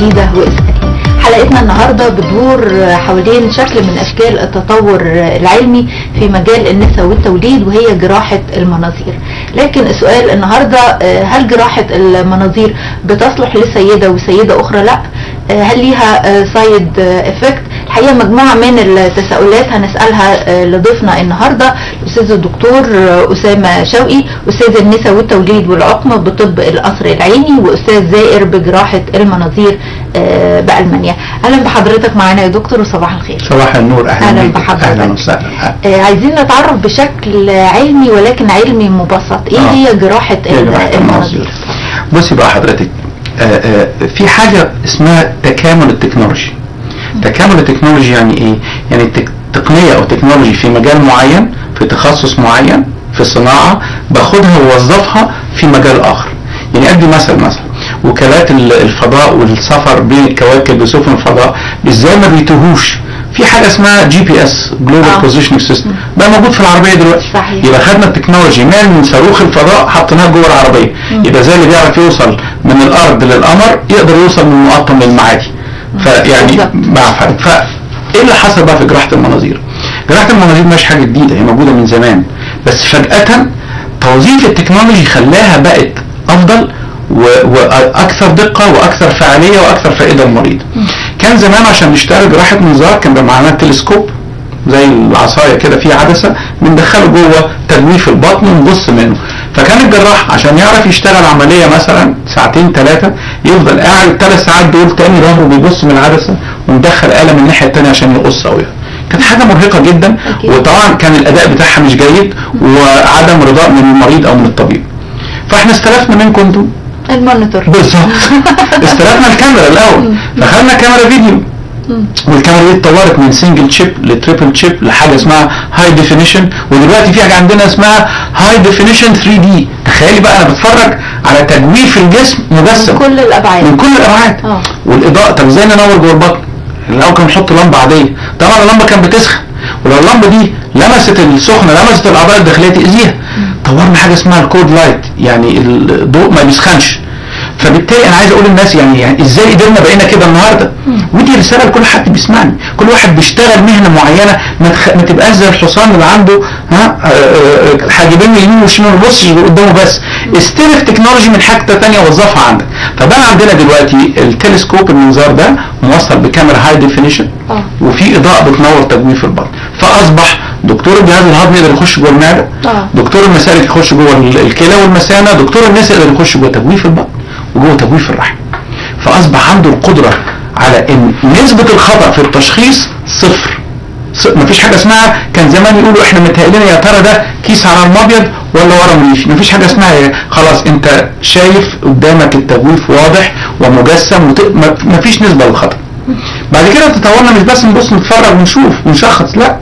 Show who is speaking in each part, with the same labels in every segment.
Speaker 1: جديدة واسألي حلقتنا النهاردة بتدور حوالين شكل من أشكال التطور العلمي في مجال النساء والتوليد وهي جراحة المناظير لكن السؤال النهاردة هل جراحة المناظير بتصلح لسيدة وسيدة أخرى لا هل ليها سايد افكت الحقيقة مجموعة من التساؤلات هنسألها لضيفنا النهاردة الأستاذ الدكتور أسامة شوقي أستاذ النساء والتوليد والعقم بطب القصر العيني وأستاذ زائر بجراحة المناظير بألمانيا أهلا بحضرتك معانا يا دكتور وصباح الخير
Speaker 2: صباح النور أهلا,
Speaker 1: أهلا
Speaker 2: بيك.
Speaker 1: بحضرتك
Speaker 2: أهلا وسهلا
Speaker 1: عايزين نتعرف بشكل علمي ولكن علمي مبسط إيه
Speaker 2: آه.
Speaker 1: هي جراحة
Speaker 2: هي جراحة
Speaker 1: المناظير
Speaker 2: بصي بقى حضرتك آه، آه، في حاجة اسمها تكامل التكنولوجي تكامل التكنولوجي يعني ايه يعني التك- تقنية او تكنولوجي في مجال معين في تخصص معين في صناعة باخدها ووظفها في مجال اخر يعني ادي مثل مثلا وكالات ال- الفضاء والسفر بين الكواكب بسفن الفضاء ازاي ما بيتوهوش في حاجه اسمها جي بي اس
Speaker 1: آه.
Speaker 2: جلوبال بوزيشننج سيستم بقى موجود في العربيه دلوقتي
Speaker 1: صحيح.
Speaker 2: يبقى خدنا التكنولوجي من صاروخ الفضاء حطيناه جوه العربيه يبقى زي اللي بيعرف يوصل من الارض للقمر يقدر يوصل من المقطم للمعادي فيعني
Speaker 1: بالظبط.
Speaker 2: مع فرق فايه اللي حصل بقى في جراحه المناظير؟ جراحه المناظير مش حاجه جديده هي موجوده من زمان بس فجاه توظيف التكنولوجي خلاها بقت افضل و- واكثر دقه واكثر فعاليه واكثر فائده للمريض. كان زمان عشان نشتغل جراحه منظار كان بيبقى معانا تلسكوب زي العصايه كده فيه عدسه بندخله جوه تجويف البطن ونبص منه فكان الجراح عشان يعرف يشتغل عمليه مثلا ساعتين ثلاثه يفضل قاعد الثلاث ساعات دول تاني ظهره بيبص من العدسه ومدخل آلة من الناحيه الثانيه عشان يقص او يعمل. كانت حاجه مرهقه جدا
Speaker 1: أكيد.
Speaker 2: وطبعا كان الاداء بتاعها مش جيد وعدم رضاء من المريض او من الطبيب فاحنا استلفنا منكم انتم
Speaker 1: المونيتور
Speaker 2: بالظبط استلفنا الكاميرا الاول فخدنا كاميرا فيديو والكاميرا دي اتطورت من سنجل تشيب لتريبل تشيب لحاجه اسمها هاي ديفينيشن ودلوقتي في حاجه عندنا اسمها هاي ديفينيشن 3 دي تخيلي بقى انا بتفرج على تجويف الجسم مجسم
Speaker 1: كل الأبعاد
Speaker 2: من كل الابعاد
Speaker 1: آه.
Speaker 2: والاضاءه طب ازاي ننور جوه البطن؟ الاول كنا نحط لمبه عاديه طبعا اللمبه كانت بتسخن ولو اللمبه دي لمست السخنه لمست الاعضاء الداخليه تاذيها طورنا حاجه اسمها الكود لايت يعني الضوء ما بيسخنش فبالتالي انا عايز اقول للناس يعني, يعني ازاي قدرنا بقينا كده النهارده ودي رساله لكل حد بيسمعني كل واحد بيشتغل مهنه معينه ما, تخ... ما تبقاش زي الحصان اللي عنده ها آه، آه، حاجبين يمين وشمال ما تبصش قدامه بس استلف تكنولوجي من حاجه ثانيه وظفها عندك فبقى عندنا دلوقتي التلسكوب المنظار ده موصل بكاميرا هاي ديفينيشن
Speaker 1: آه.
Speaker 2: وفي اضاءه بتنور تجويف البطن فاصبح دكتور الجهاز الهضمي يقدر يخش جوه المعده
Speaker 1: آه.
Speaker 2: دكتور المسالك يخش جوه ال- الكلى والمثانه دكتور النساء يقدر يخش جوه تجويف البطن وجوه تجويف الرحم فاصبح عنده القدره على ان نسبه الخطا في التشخيص صفر ص- مفيش حاجه اسمها كان زمان يقولوا احنا متهيألنا يا ترى ده كيس على المبيض ولا ورا مريش مفيش حاجه اسمها إيه. خلاص انت شايف قدامك التجويف واضح ومجسم وت... ما- مفيش نسبه للخطا بعد كده تطورنا مش بس نبص نتفرج ونشوف ونشخص لا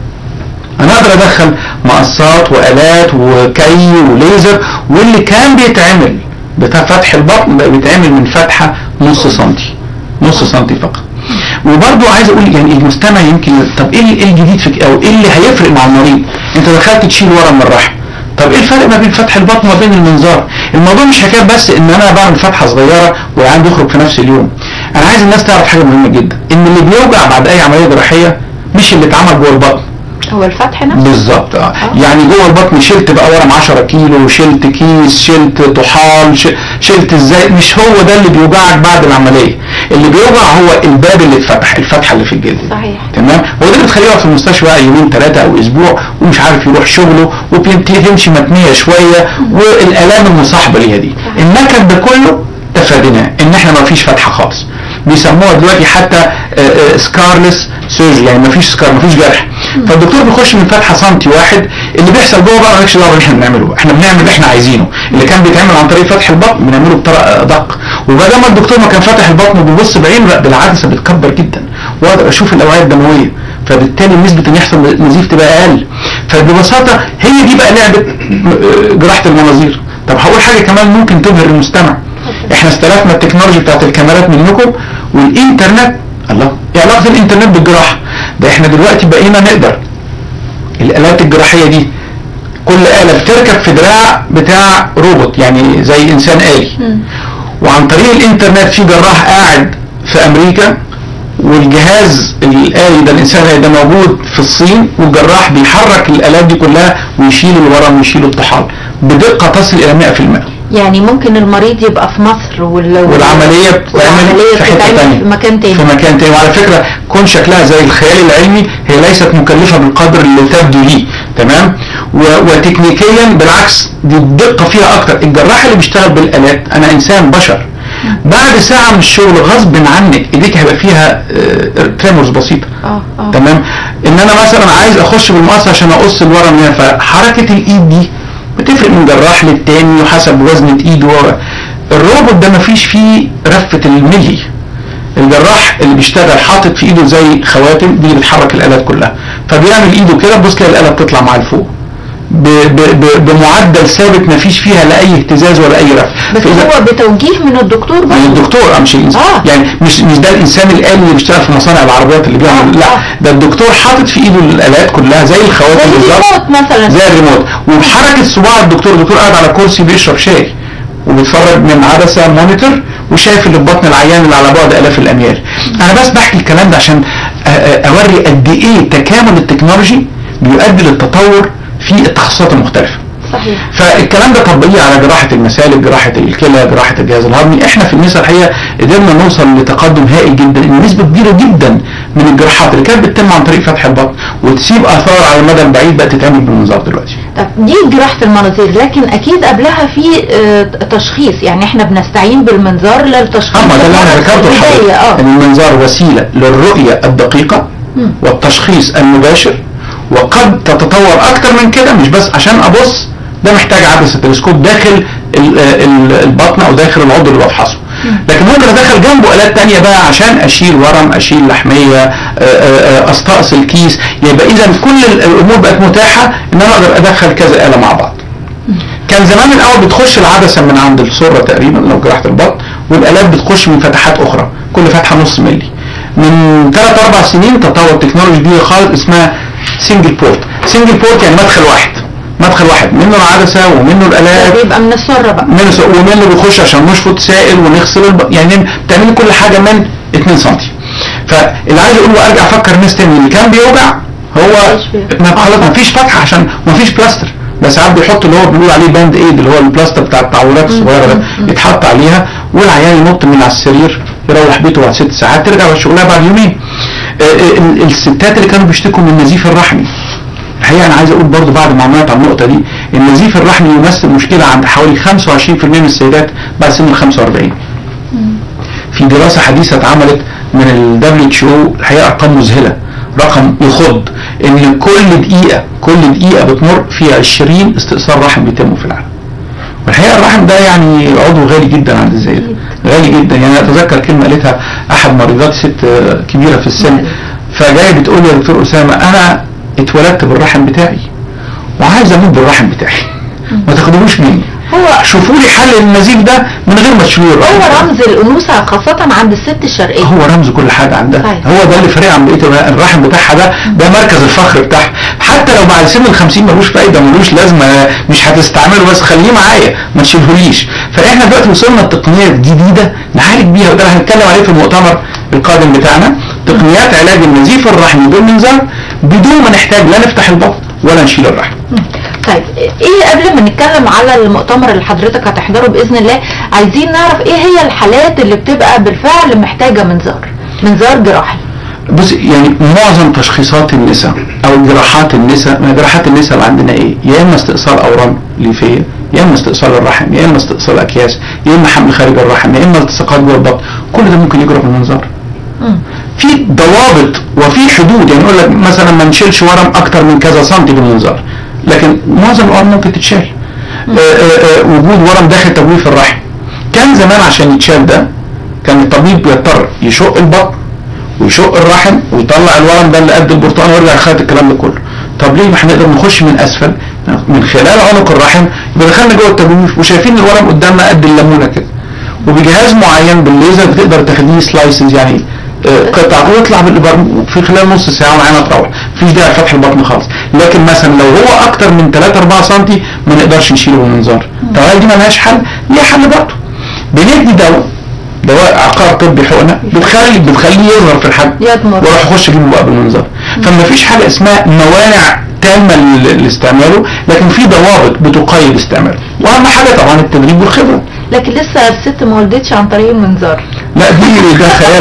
Speaker 2: انا اقدر ادخل مقصات والات وكي وليزر واللي كان بيتعمل بتاع فتح البطن بقى بيتعمل من فتحه نص سنتي نص سنتي فقط وبرضو عايز اقول يعني المستمع يمكن طب ايه ال- إيه الجديد في او ايه اللي هيفرق مع المريض انت دخلت تشيل ورا من الرحم طب ايه الفرق ما بين فتح البطن وما بين المنظار الموضوع مش حكايه بس ان انا بعمل فتحه صغيره والعيان بيخرج في نفس اليوم انا عايز الناس تعرف حاجه مهمه جدا ان اللي بيوجع بعد اي عمليه جراحيه مش اللي اتعمل جوه البطن
Speaker 1: هو الفتح نفسه
Speaker 2: بالظبط اه يعني جوه البطن شلت بقى ورم 10 كيلو شلت كيس شلت طحال ش- شلت ازاي مش هو ده اللي بيوجعك بعد العمليه اللي بيوجع هو الباب اللي اتفتح الفتحه اللي في الجلد دي.
Speaker 1: صحيح.
Speaker 2: تمام هو ده اللي بتخليه يقعد في المستشفى بقى يومين ثلاثه او اسبوع ومش عارف يروح شغله وبيبتدي تمشي متنيه شويه والالام المصاحبه ليها دي النكد ده كله تفاديناه ان احنا ما فيش فتحه خالص بيسموها دلوقتي حتى سكارلس سيرجري يعني ما فيش سكار ما فيش جرح فالدكتور بيخش من فتحه سنتي واحد اللي بيحصل جوه بقى مالكش دعوه باللي احنا بنعمله بقى. احنا بنعمل اللي احنا عايزينه اللي كان بيتعمل عن طريق فتح البطن بنعمله بطريقه ادق وبدل ما الدكتور ما كان فاتح البطن وبيبص بعينه لا بالعدسه بتكبر جدا واقدر اشوف الاوعيه الدمويه فبالتالي نسبه ان يحصل نزيف تبقى اقل فببساطه هي دي بقى لعبه م- جراحه المناظير طب هقول حاجه كمان ممكن تبهر المستمع احنا استلفنا التكنولوجي بتاعت الكاميرات منكم والانترنت الله ايه علاقه الانترنت بالجراحه ده احنا دلوقتي بقينا نقدر الالات الجراحيه دي كل آلة بتركب في دراع بتاع روبوت يعني زي إنسان آلي وعن طريق الإنترنت في جراح قاعد في امريكا والجهاز الآلي ده الإنسان الآلي ده موجود في الصين والجراح بيحرك الآلات دي كلها ويشيل الورم ويشيل الطحال بدقة تصل إلى 100%
Speaker 1: يعني ممكن المريض يبقى في مصر وال...
Speaker 2: والعملية بتتعمل
Speaker 1: والعملية
Speaker 2: في حتة
Speaker 1: بتتعمل
Speaker 2: تانية
Speaker 1: في مكان تاني
Speaker 2: في مكان تاني وعلى فكرة كون شكلها زي الخيال العلمي هي ليست مكلفة بالقدر اللي تبدو ليه تمام و... وتكنيكيا بالعكس دي الدقة فيها أكتر الجراح اللي بيشتغل بالآلات أنا إنسان بشر بعد ساعة من الشغل غصب عنك ايديك هيبقى فيها تريمورز بسيطة
Speaker 1: اه اه
Speaker 2: تمام ان انا مثلا عايز اخش بالمقص عشان اقص الورم هنا فحركة الايد دي بتفرق من جراح للتاني وحسب وزنة ايده الروبوت ده مفيش فيه رفة الملي الجراح اللي بيشتغل حاطط في ايده زي خواتم دي بتحرك الالات كلها فبيعمل ايده كده بص كده الاله بتطلع معاه لفوق ب- ب- ب- بمعدل ثابت مفيش فيها لا اي اهتزاز ولا اي رف
Speaker 1: بس
Speaker 2: فإذا-
Speaker 1: هو بتوجيه من الدكتور
Speaker 2: من
Speaker 1: برضه
Speaker 2: الدكتور اه مش الانسان
Speaker 1: آه.
Speaker 2: يعني مش مش ده الانسان الالي اللي بيشتغل في مصانع العربيات اللي بيعمل
Speaker 1: آه،
Speaker 2: لا
Speaker 1: آه.
Speaker 2: ده الدكتور حاطط في ايده الالات كلها زي الخواتم
Speaker 1: زي
Speaker 2: بالظبط
Speaker 1: الريموت مثلا
Speaker 2: زي الريموت وبحركه صباع الدكتور الدكتور قاعد على كرسي بيشرب شاي وبيتفرج من عدسه مونيتور وشايف اللي في بطن العيان اللي على بعد الاف الاميال انا بس بحكي الكلام ده عشان أ- أ- اوري قد ايه تكامل التكنولوجي بيؤدي للتطور في التخصصات المختلفه
Speaker 1: صحيح
Speaker 2: فالكلام ده طبيعي على جراحة المسالك جراحة الكلى جراحة الجهاز الهضمي احنا في النساء الحقيقة قدرنا نوصل لتقدم هائل جدا ان نسبة كبيرة جدا من الجراحات اللي كانت بتتم عن طريق فتح البطن وتسيب اثار على المدى البعيد بقت تتعمل بالمنظار دلوقتي
Speaker 1: طب دي جراحة المناظير لكن اكيد قبلها في آه، تشخيص يعني احنا بنستعين بالمنظار للتشخيص
Speaker 2: اما ده اللي انا
Speaker 1: في
Speaker 2: ذكرته
Speaker 1: البداية،
Speaker 2: لحضرتك
Speaker 1: اه
Speaker 2: ان المنظار وسيلة للرؤية الدقيقة
Speaker 1: مم.
Speaker 2: والتشخيص المباشر وقد تتطور اكتر من كده مش بس عشان ابص ده محتاج عدسة تلسكوب داخل ال- ال- البطن او داخل العضو اللي بفحصه لكن ممكن ادخل جنبه الات تانية بقى عشان اشيل ورم اشيل لحمية آه، آه، آه، استأصل كيس يبقى اذا كل ال- الامور بقت متاحة ان انا اقدر ادخل كذا آلة مع بعض كان زمان الاول بتخش العدسة من عند السرة تقريبا لو جراحة البطن والالات بتخش من فتحات اخرى كل فتحة نص ملي من 3 4 سنين تطور تكنولوجي جديدة خالص اسمها سنجل بورت سنجل بورت يعني مدخل واحد مدخل واحد منه العدسة ومنه الالات
Speaker 1: بيبقى من السرة بقى
Speaker 2: من ومنه بيخش عشان نشفط سائل ونغسل الب... يعني بتعمل كل حاجة من 2 سم فاللي عايز اقوله ارجع افكر الناس تاني اللي كان بيوجع هو
Speaker 1: مفيش فيه.
Speaker 2: ما خلاص ما فيش فتحة عشان ما فيش بلاستر ده ساعات بيحط اللي هو بيقول عليه باند ايد اللي هو البلاستر بتاع التعويرات الصغيرة ده يتحط عليها والعيان ينط من على السرير يروح بيته بعد ست ساعات ترجع على شغلها بعد يومين آه، آه، ال- الستات اللي كانوا بيشتكوا من النزيف الرحمي الحقيقه انا عايز اقول برضو بعد معلومات عن النقطه دي النزيف الرحمي يمثل مشكله عند حوالي 25% من السيدات بعد سن ال 45 في دراسه حديثه اتعملت من ال WHO الحقيقه ارقام مذهله رقم يخض ان كل دقيقه كل دقيقه بتمر في 20 استئصال رحم بيتم في العالم والحقيقه الرحم ده يعني عضو غالي جدا عند السيدة غالي جدا يعني أنا اتذكر كلمه قالتها احد مريضات ست آه، كبيره في السن فجايه بتقول لي يا دكتور اسامه انا اتولدت بالرحم بتاعي وعايز اموت بالرحم بتاعي ما تاخدوش مني
Speaker 1: هو
Speaker 2: شوفوا لي حل النزيف ده من غير ما تشيلوا الرحم
Speaker 1: هو رمز الانوثة خاصة عند الست الشرقية
Speaker 2: هو رمز كل حاجة عندها
Speaker 1: صحيح.
Speaker 2: هو ده اللي فارق عن بقية الر- الرحم بتاعها ده ده مركز الفخر بتاعها حتى لو بعد سن ال 50 ملوش فايدة ملوش لازمة مش هتستعمله بس خليه معايا ما تشيلهوليش فاحنا دلوقتي وصلنا لتقنيات جديدة نعالج بيها وده اللي هنتكلم عليه في المؤتمر القادم بتاعنا تقنيات علاج النزيف الرحمي بالمنظار بدون ما نحتاج لا نفتح البطن ولا نشيل الرحم
Speaker 1: طيب ايه قبل ما نتكلم على المؤتمر اللي حضرتك هتحضره باذن الله عايزين نعرف ايه هي الحالات اللي بتبقى بالفعل محتاجة منظار منظار جراحي
Speaker 2: بص يعني معظم تشخيصات النساء او جراحات النساء ما جراحات النساء اللي عندنا ايه يا اما استئصال اورام ليفيه يا اما استئصال الرحم يا اما استئصال اكياس يا اما حمل خارج الرحم يا اما التصاقات جوه البطن كل ده ممكن يجرى بالمنظار
Speaker 1: مم.
Speaker 2: في ضوابط وفي حدود يعني يقول لك مثلا ما نشيلش ورم اكتر من كذا سنتي بالمنظار لكن معظم الورم ممكن تتشال آه، آه، آه، وجود ورم داخل تجويف الرحم كان زمان عشان يتشال ده كان الطبيب بيضطر يشق البطن ويشق الرحم ويطلع الورم ده اللي قد البرتقال ويرجع يخيط الكلام ده كله طب ليه ما احنا نقدر نخش من اسفل من خلال عنق الرحم يبقى دخلنا جوه التجويف وشايفين الورم قدامنا قد الليمونه كده وبجهاز معين بالليزر بتقدر تاخديه سلايسز يعني آه، قطع ويطلع بالإبر في خلال نص ساعة ومعانا تروح مفيش داعي لفتح البطن خالص لكن مثلا لو هو أكتر من 3 4 سم ما نقدرش نشيله بالمنظار طب هل دي ملهاش حل؟ ليها حل برضه بندي دواء دواء عقار طبي حقنه بتخلي بتخليه يظهر في الحجم
Speaker 1: يضمر.
Speaker 2: واروح اخش اجيبه بقى بالمنظار فما فيش حاجه اسمها موانع تامه ل- لاستعماله لكن في ضوابط بتقيد استعماله واهم حاجه طبعا التدريب والخبره
Speaker 1: لكن لسه الست ما ولدتش عن طريق المنظار
Speaker 2: لا دي ده خيال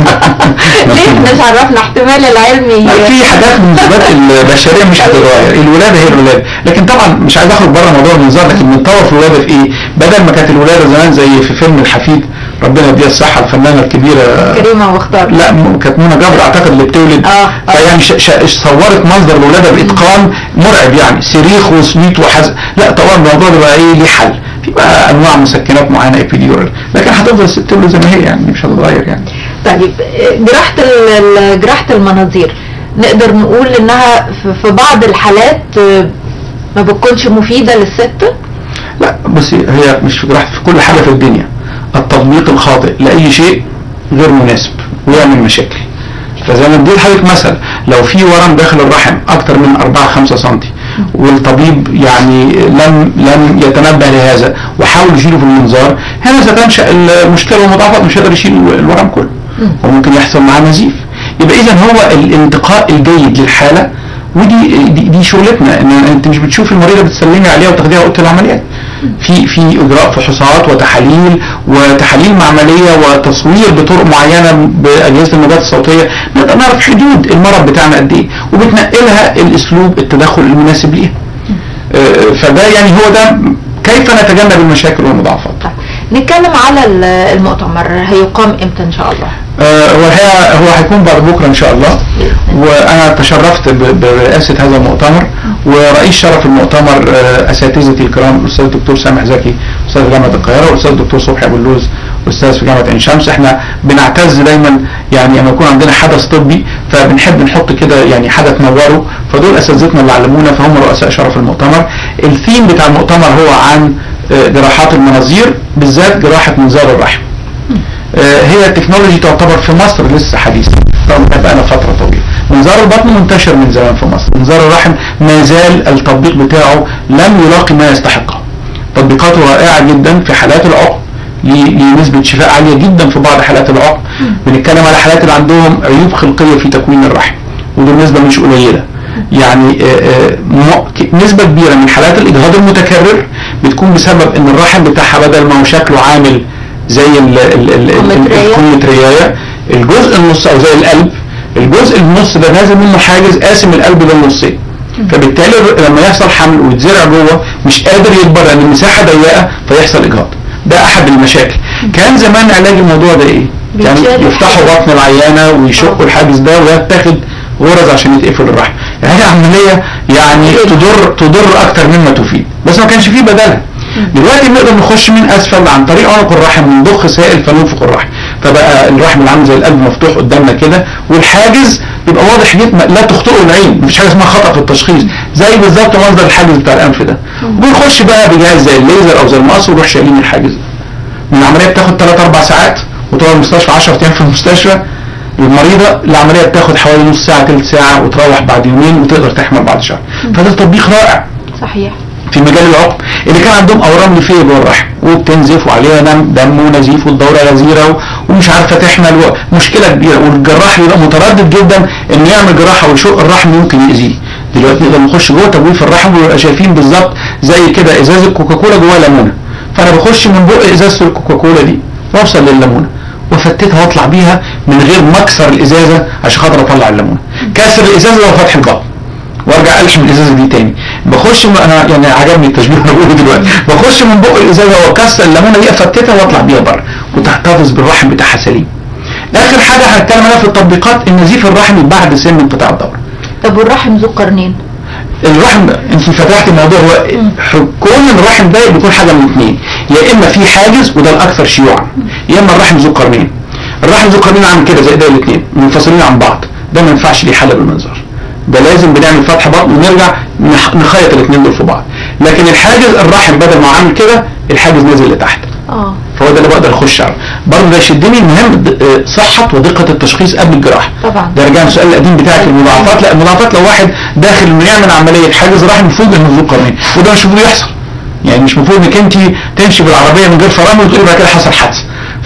Speaker 2: علمي
Speaker 1: ليه مش عرفنا احتمال العلمي
Speaker 2: لا، في حاجات من الصفات البشريه مش هتتغير الولاده هي الولاده لكن طبعا مش عايز اخرج بره موضوع النظام لكن بنطور في الولاده في ايه بدل ما كانت الولاده زمان زي في فيلم الحفيد ربنا يديها الصحه الفنانه الكبيره
Speaker 1: كريمه واختار
Speaker 2: لا م- كانت منى جبر اعتقد اللي بتولد
Speaker 1: آه، آه.
Speaker 2: فيعني ش- ش- صورت منظر الولاده باتقان مرعب يعني صريخ وصويت وحزن لا طبعا الموضوع ده بقى ايه ليه حل في بقى انواع مسكنات معينه ابيديورال لكن هتفضل الست تولد زي ما هي يعني مش هتتغير يعني
Speaker 1: طيب جراحة ال- ال- جراحة المناظير نقدر نقول انها في- في بعض الحالات آه، ما بتكونش مفيدة للست
Speaker 2: لا بصي هي مش في جراحة في كل حاجة في الدنيا التطبيق الخاطئ لأي شيء غير مناسب ويعمل مشاكل فزي ما اديت حضرتك مثل لو في ورم داخل الرحم اكتر من 4 5 سم والطبيب يعني لم لم يتنبه لهذا وحاول يشيله في المنظار هنا ستنشا المشكله والمضاعفات مش هيقدر يشيل الورم كله وممكن يحصل معاه نزيف يبقى اذا هو الانتقاء الجيد للحاله ودي دي, دي شغلتنا ان انت مش بتشوف المريضه بتسلمي عليها وتاخديها اوضه العمليات في في اجراء فحوصات وتحاليل وتحاليل معمليه وتصوير بطرق معينه باجهزه الموجات الصوتيه نقدر نعرف حدود المرض بتاعنا قد ايه وبتنقلها الاسلوب التدخل المناسب ليها آه، فده يعني هو ده كيف نتجنب المشاكل والمضاعفات
Speaker 1: طيب نتكلم على ال- المؤتمر هيقام امتى ان شاء الله
Speaker 2: آه، هو الحقيقة هو هيكون بعد بكره ان شاء الله وانا تشرفت ب- برئاسه هذا المؤتمر ورئيس شرف المؤتمر آه، اساتذتي الكرام الاستاذ الدكتور سامح زكي استاذ جامعه القاهره والاستاذ الدكتور صبحي ابو اللوز استاذ في جامعه عين شمس احنا بنعتز دايما يعني لما يكون عندنا حدث طبي فبنحب نحط كده يعني حدث نوره فدول اساتذتنا اللي علمونا فهم رؤساء شرف المؤتمر الثيم بتاع المؤتمر هو عن آه، جراحات المناظير بالذات جراحه منظار الرحم آه، هي التكنولوجي تعتبر في مصر لسه حديثة طبعا بقى لنا فترة طويلة منظار البطن منتشر من زمان في مصر منظار الرحم ما زال التطبيق بتاعه لم يلاقي ما يستحقه تطبيقاته رائعة جدا في حالات العقم ل- لنسبة شفاء عالية جدا في بعض حالات العقم بنتكلم على حالات اللي عندهم عيوب خلقية في تكوين الرحم ودي نسبة مش قليلة يعني آه، آه، م- ك- نسبة كبيرة من حالات الإجهاض المتكرر بتكون بسبب إن الرحم بتاعها بدل ما هو شكله عامل زي ال ال ال
Speaker 1: كمثرية.
Speaker 2: الكمثرية الجزء النص أو زي القلب الجزء النص ده نازل منه حاجز قاسم القلب ده نصين فبالتالي الر- لما يحصل حمل ويتزرع جوه مش قادر يكبر لان المساحه ضيقه فيحصل اجهاض ده احد المشاكل كان زمان علاج الموضوع ده ايه كان
Speaker 1: بيتشال
Speaker 2: يفتحوا
Speaker 1: الحاجز.
Speaker 2: بطن العيانه ويشقوا الحاجز ده ويتاخد غرز عشان يتقفل الرحم يعني عمليه يعني تضر تضر اكتر مما تفيد بس ما كانش فيه بدلها دلوقتي بنقدر نخش من اسفل عن طريق عنق الرحم ونضخ سائل فننفخ الرحم فبقى الرحم اللي عامل زي القلب مفتوح قدامنا كده والحاجز بيبقى واضح جدا لا تخطئه العين مفيش حاجه اسمها خطا في التشخيص زي بالظبط منظر الحاجز بتاع الانف ده وبنخش بقى بجهاز زي الليزر او زي المقص ونروح شايلين الحاجز ده من العمليه بتاخد 3 4 ساعات وتقعد المستشفى 10 ايام في المستشفى المريضه العمليه بتاخد حوالي نص ساعه ثلث ساعه وتروح بعد يومين وتقدر تحمل بعد شهر فده تطبيق رائع
Speaker 1: صحيح
Speaker 2: في مجال العقم اللي كان عندهم اورام ليفيه جوه الرحم وبتنزف وعليها دم دم ونزيف والدوره غزيره و- ومش عارفه تحمل مشكله كبيره والجراح بيبقى متردد جدا انه يعمل جراحه ويشق الرحم يمكن يأذيه دلوقتي نقدر نخش جوه تجويف الرحم ونبقى شايفين بالظبط زي كده ازازه كوكاكولا جواها ليمونه فانا بخش من بق ازازه الكوكاكولا دي واوصل لليمونه وافتتها واطلع بيها من غير ما اكسر الازازه عشان خاطر اطلع الليمونه كسر الازازه هو فتح البطن وارجع الحم الازازه دي تاني بخش م- انا يعني عجبني التشبيه اللي بقوله دلوقتي بخش من بق الازازه واكسر الليمونه دي افتتها واطلع بيها بره وتحتفظ بالرحم بتاعها سليم اخر حاجه هنتكلم عليها في التطبيقات النزيف الرحمي بعد سن انقطاع الدوره
Speaker 1: طب والرحم ذو قرنين
Speaker 2: الرحم انت فتحت الموضوع هو كون الرحم ده بيكون حاجه من اثنين يا اما في حاجز وده الاكثر شيوعا يا اما الرحم ذو قرنين الرحم ذو قرنين عامل كده زي ده الاثنين منفصلين عن بعض ده ما ينفعش ليه حل بالمنظار ده لازم بنعمل فتح بطن ونرجع نح- نخيط الاثنين دول في بعض لكن الحاجز الرحم بدل ما عامل كده الحاجز نازل لتحت
Speaker 1: اه
Speaker 2: فهو ده اللي بقدر اخش عليه برضه ده يشدني المهم د- آه، صحه ودقه التشخيص قبل الجراحه
Speaker 1: طبعا.
Speaker 2: ده رجع السؤال القديم بتاعك المضاعفات لا المضاعفات لو واحد داخل انه يعمل عمليه حاجز رحم فوق انه ذو قرنين وده مش المفروض يحصل يعني مش المفروض انك انت تمشي بالعربيه من غير فرامل وتقولي بعد كده حصل حادثه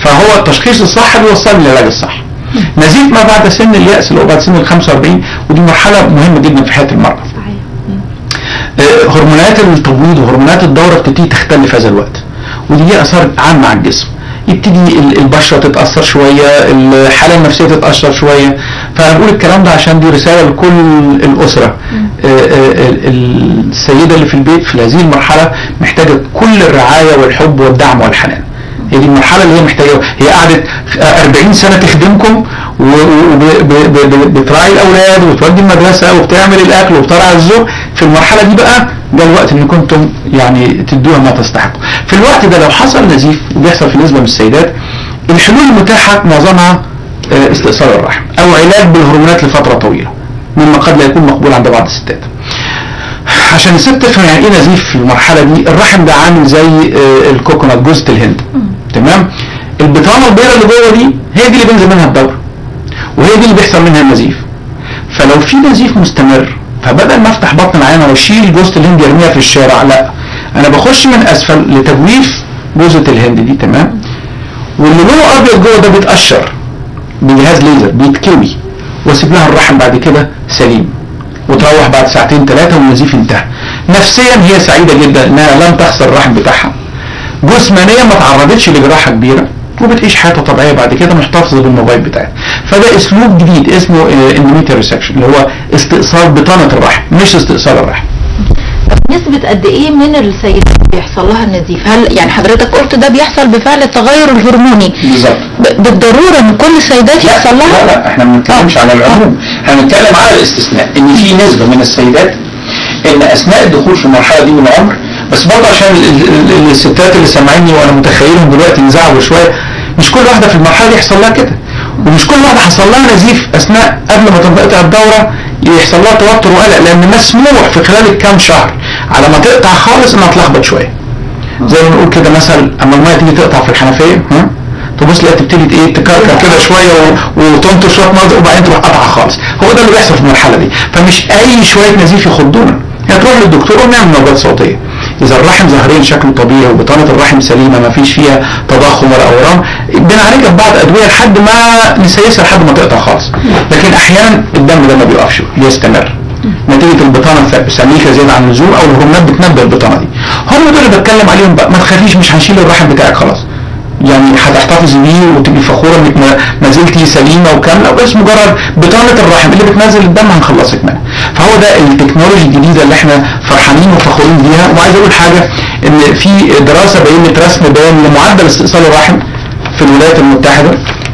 Speaker 2: فهو التشخيص الصح بيوصلني للعلاج الصح نزيف ما بعد سن اليأس اللي هو بعد سن ال 45 ودي مرحلة مهمة جدا في حياة المرأة
Speaker 1: صحيح
Speaker 2: آه، هرمونات التبويض وهرمونات الدورة بتبتدي تختل في هذا الوقت ودي ليها اثار عامة على الجسم يبتدي ال- البشرة تتأثر شوية الحالة النفسية تتأثر شوية فأنا بقول الكلام ده عشان دي رسالة لكل الأسرة آه، آه، ال- السيدة اللي في البيت في هذه المرحلة محتاجة كل الرعاية والحب والدعم والحنان هي دي المرحلة اللي هي محتاجة هي قعدت 40 سنة تخدمكم وبتراعي الأولاد وتودي المدرسة وبتعمل الأكل وبترعى الزوج في المرحلة دي بقى ده الوقت ان كنتم يعني تدوها ما تستحقوا في الوقت ده لو حصل نزيف وبيحصل في نسبة من السيدات الحلول المتاحة معظمها آه، استئصال الرحم او علاج بالهرمونات لفترة طويلة مما قد لا يكون مقبول عند بعض الستات عشان الست تفهم يعني ايه نزيف في المرحله دي الرحم ده عامل زي آه، الكوكونات جوزة الهند تمام البطانه البيضاء اللي جوه دي هي دي اللي بينزل منها الدوره وهي دي اللي بيحصل منها النزيف فلو في نزيف مستمر فبدل ما افتح بطن العينه واشيل جوزة الهند يرميها في الشارع لا انا بخش من اسفل لتجويف جوزة الهند دي تمام واللي لونه ابيض جوه ده بيتقشر بجهاز ليزر بيتكوي واسيب لها الرحم بعد كده سليم وتروح بعد ساعتين ثلاثة والنزيف انتهى نفسيا هي سعيدة جدا انها لم تخسر الرحم بتاعها جسمانيا ما تعرضتش لجراحة كبيرة وبتعيش حياتها طبيعية بعد كده محتفظة بالموبايل بتاعها فده اسلوب جديد اسمه اندوميتر ريسكشن اللي هو استئصال بطانة الرحم مش استئصال الرحم
Speaker 1: طب نسبة قد ايه من السيدات بيحصل لها النزيف هل يعني حضرتك قلت ده بيحصل بفعل التغير الهرموني
Speaker 2: بالظبط
Speaker 1: ب- بالضرورة ان كل السيدات يحصل لها
Speaker 2: لا لا احنا ما بنتكلمش
Speaker 1: آه.
Speaker 2: على العموم احنا بنتكلم على الاستثناء ان في نسبة من السيدات ان اثناء الدخول في المرحلة دي من العمر بس برضه عشان ال- ال- ال- الستات اللي سامعيني وانا متخيلهم دلوقتي انزعجوا شوية مش كل واحدة في المرحلة دي يحصل لها كده ومش كل واحدة حصل لها نزيف اثناء قبل ما تنقطع الدورة يحصل لها توتر وقلق لان مسموح في خلال الكام شهر على ما تقطع خالص انها تلخبط شوية زي ما نقول كده مثلا اما الميه تيجي تقطع في الحنفيه ها تبص تلاقي تبتدي ايه تكركر كده شويه و- وتنطر شويه ميه وبعدين تروح قطعه خالص هو ده اللي بيحصل في المرحله دي فمش اي شويه نزيف يخضونا هي تروح للدكتور ونعمل موجات صوتيه اذا الرحم ظاهريا شكله طبيعي وبطانه الرحم سليمه ما فيش فيها تضخم ولا اورام بنعالجها ببعض ادويه لحد ما نسيسها لحد ما تقطع خالص لكن احيانا الدم ده ما بيوقفش بيستمر نتيجة البطانة ف- سميكة زيادة عن اللزوم أو الهرمونات بتنبه البطانة دي هم دول اللي بتكلم عليهم بقى ما تخافيش مش هنشيل الرحم بتاعك خلاص يعني هتحتفظي بيه وتبقي فخورة انك ما- ما زلتي سليمة وكاملة بس مجرد بطانة الرحم اللي بتنزل الدم هنخلصك منها فهو ده التكنولوجي الجديدة اللي احنا فرحانين وفخورين بيها وعايز اقول حاجة ان في دراسة بينت رسم بيان لمعدل استئصال الرحم في الولايات المتحدة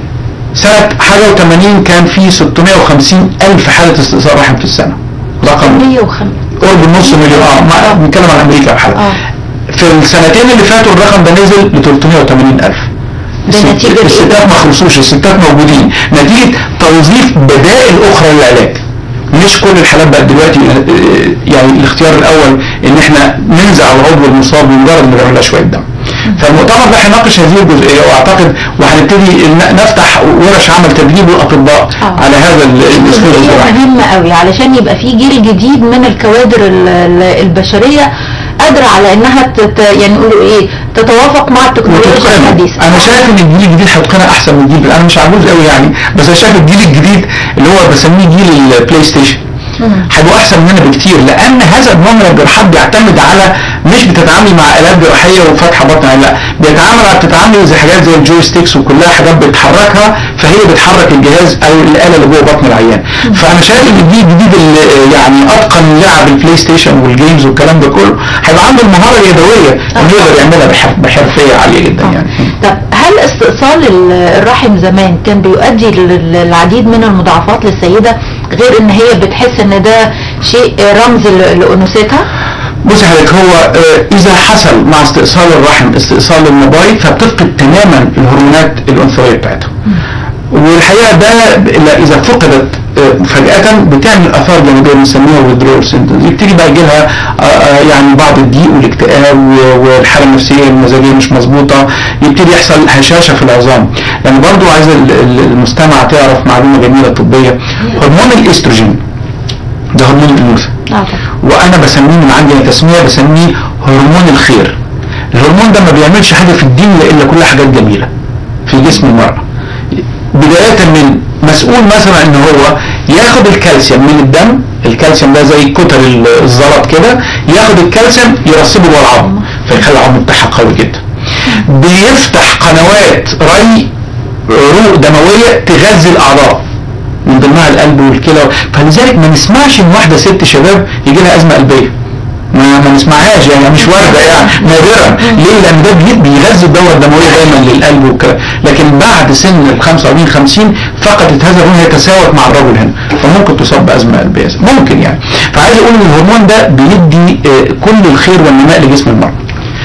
Speaker 2: سنة حاجة و80 كان في 650 ألف حالة استئصال رحم في السنة رقم
Speaker 1: 105
Speaker 2: قرب النص مليون اه ما- بنتكلم عن امريكا بحالة
Speaker 1: اه
Speaker 2: في السنتين اللي فاتوا الرقم ده نزل ل 380 الف
Speaker 1: ده
Speaker 2: الست-
Speaker 1: نتيجة إيه؟
Speaker 2: الستات ما خلصوش الستات موجودين نتيجة توظيف بدائل اخرى للعلاج مش كل الحالات بقت دلوقتي آه، يعني الاختيار الاول ان احنا ننزع العضو المصاب بمجرد ما نعمل لها شويه دم فالمؤتمر ده هيناقش هذه الجزئيه واعتقد وهنبتدي ن- نفتح ورش عمل تدريب الاطباء
Speaker 1: آه.
Speaker 2: على هذا ال- الاسلوب
Speaker 1: جزئية
Speaker 2: الجراحي
Speaker 1: مهمة قوي علشان يبقى في جيل جديد من الكوادر ال- ال- البشرية قادرة على انها تت يعني نقولوا ايه تتوافق مع التكنولوجيا
Speaker 2: وتتقنه
Speaker 1: الحديثة
Speaker 2: انا شايف ان الجيل الجديد هيتقنها احسن من الجيل انا مش عجوز قوي يعني بس انا شايف الجيل الجديد اللي هو بسميه جيل البلاي ستيشن
Speaker 1: مم.
Speaker 2: هيبقوا احسن مننا بكتير لان هذا النوع من الجراحات بيعتمد على مش بتتعامل مع الات جراحيه وفتحه بطن لا بيتعامل على بتتعامل زي حاجات زي الجويستيكس وكلها حاجات بتحركها فهي بتحرك الجهاز او الاله اللي جوه بطن العيان فانا شايف ان الجيل الجديد اللي يعني اتقن لعب البلاي ستيشن والجيمز والكلام ده كله هيبقى عنده المهاره اليدويه انه يقدر يعملها بحر- بحرفيه عاليه جدا يعني
Speaker 1: طب هل استئصال ال- الرحم زمان كان بيؤدي لل- للعديد من المضاعفات للسيدة غير ان هي بتحس ان ده شيء رمز ل- لانوثتها
Speaker 2: بص حضرتك هو آه، اذا حصل مع استئصال الرحم استئصال المبايض فبتفقد تماما الهرمونات الانثويه بتاعتها والحقيقه ده ب- لا، اذا فقدت آه، فجأة بتعمل اثار جانبيه بنسميها withdrawal symptoms يبتدي بقى يجي لها آه، آه، يعني بعض الضيق والاكتئاب و- والحاله النفسيه المزاجيه مش مظبوطه يبتدي يحصل هشاشه في العظام لان برضو عايز ال- ال- المستمع تعرف معلومه جميله طبيه هرمون الاستروجين ده هرمون الانوثه
Speaker 1: اه
Speaker 2: وانا بسميه من عندي تسميه بسميه هرمون الخير الهرمون ده ما بيعملش حاجه في الدين الا كلها حاجات جميله في جسم المرأة بداية من مسؤول مثلا ان هو ياخد الكالسيوم من الدم الكالسيوم ده زي كتر الزلط كده ياخد الكالسيوم يرسبه جوه العظم فيخلي العظم بتاعها قوي جدا بيفتح قنوات ري عروق دمويه تغذي الاعضاء من ضمنها القلب والكلى فلذلك ما نسمعش ان واحده ست شباب يجي لها ازمه قلبيه ما ما نسمعهاش يعني مش وارده يعني نادرا ليه؟ لان ده بي- بيغذي الدوره الدمويه دايما للقلب والكلى لكن بعد سن ال 45 50 فقدت هذا الهرمون يتساوت مع الرجل هنا فممكن تصاب بازمه قلبيه ممكن يعني فعايز اقول ان الهرمون ده بيدي آه، كل الخير والنماء لجسم المرأة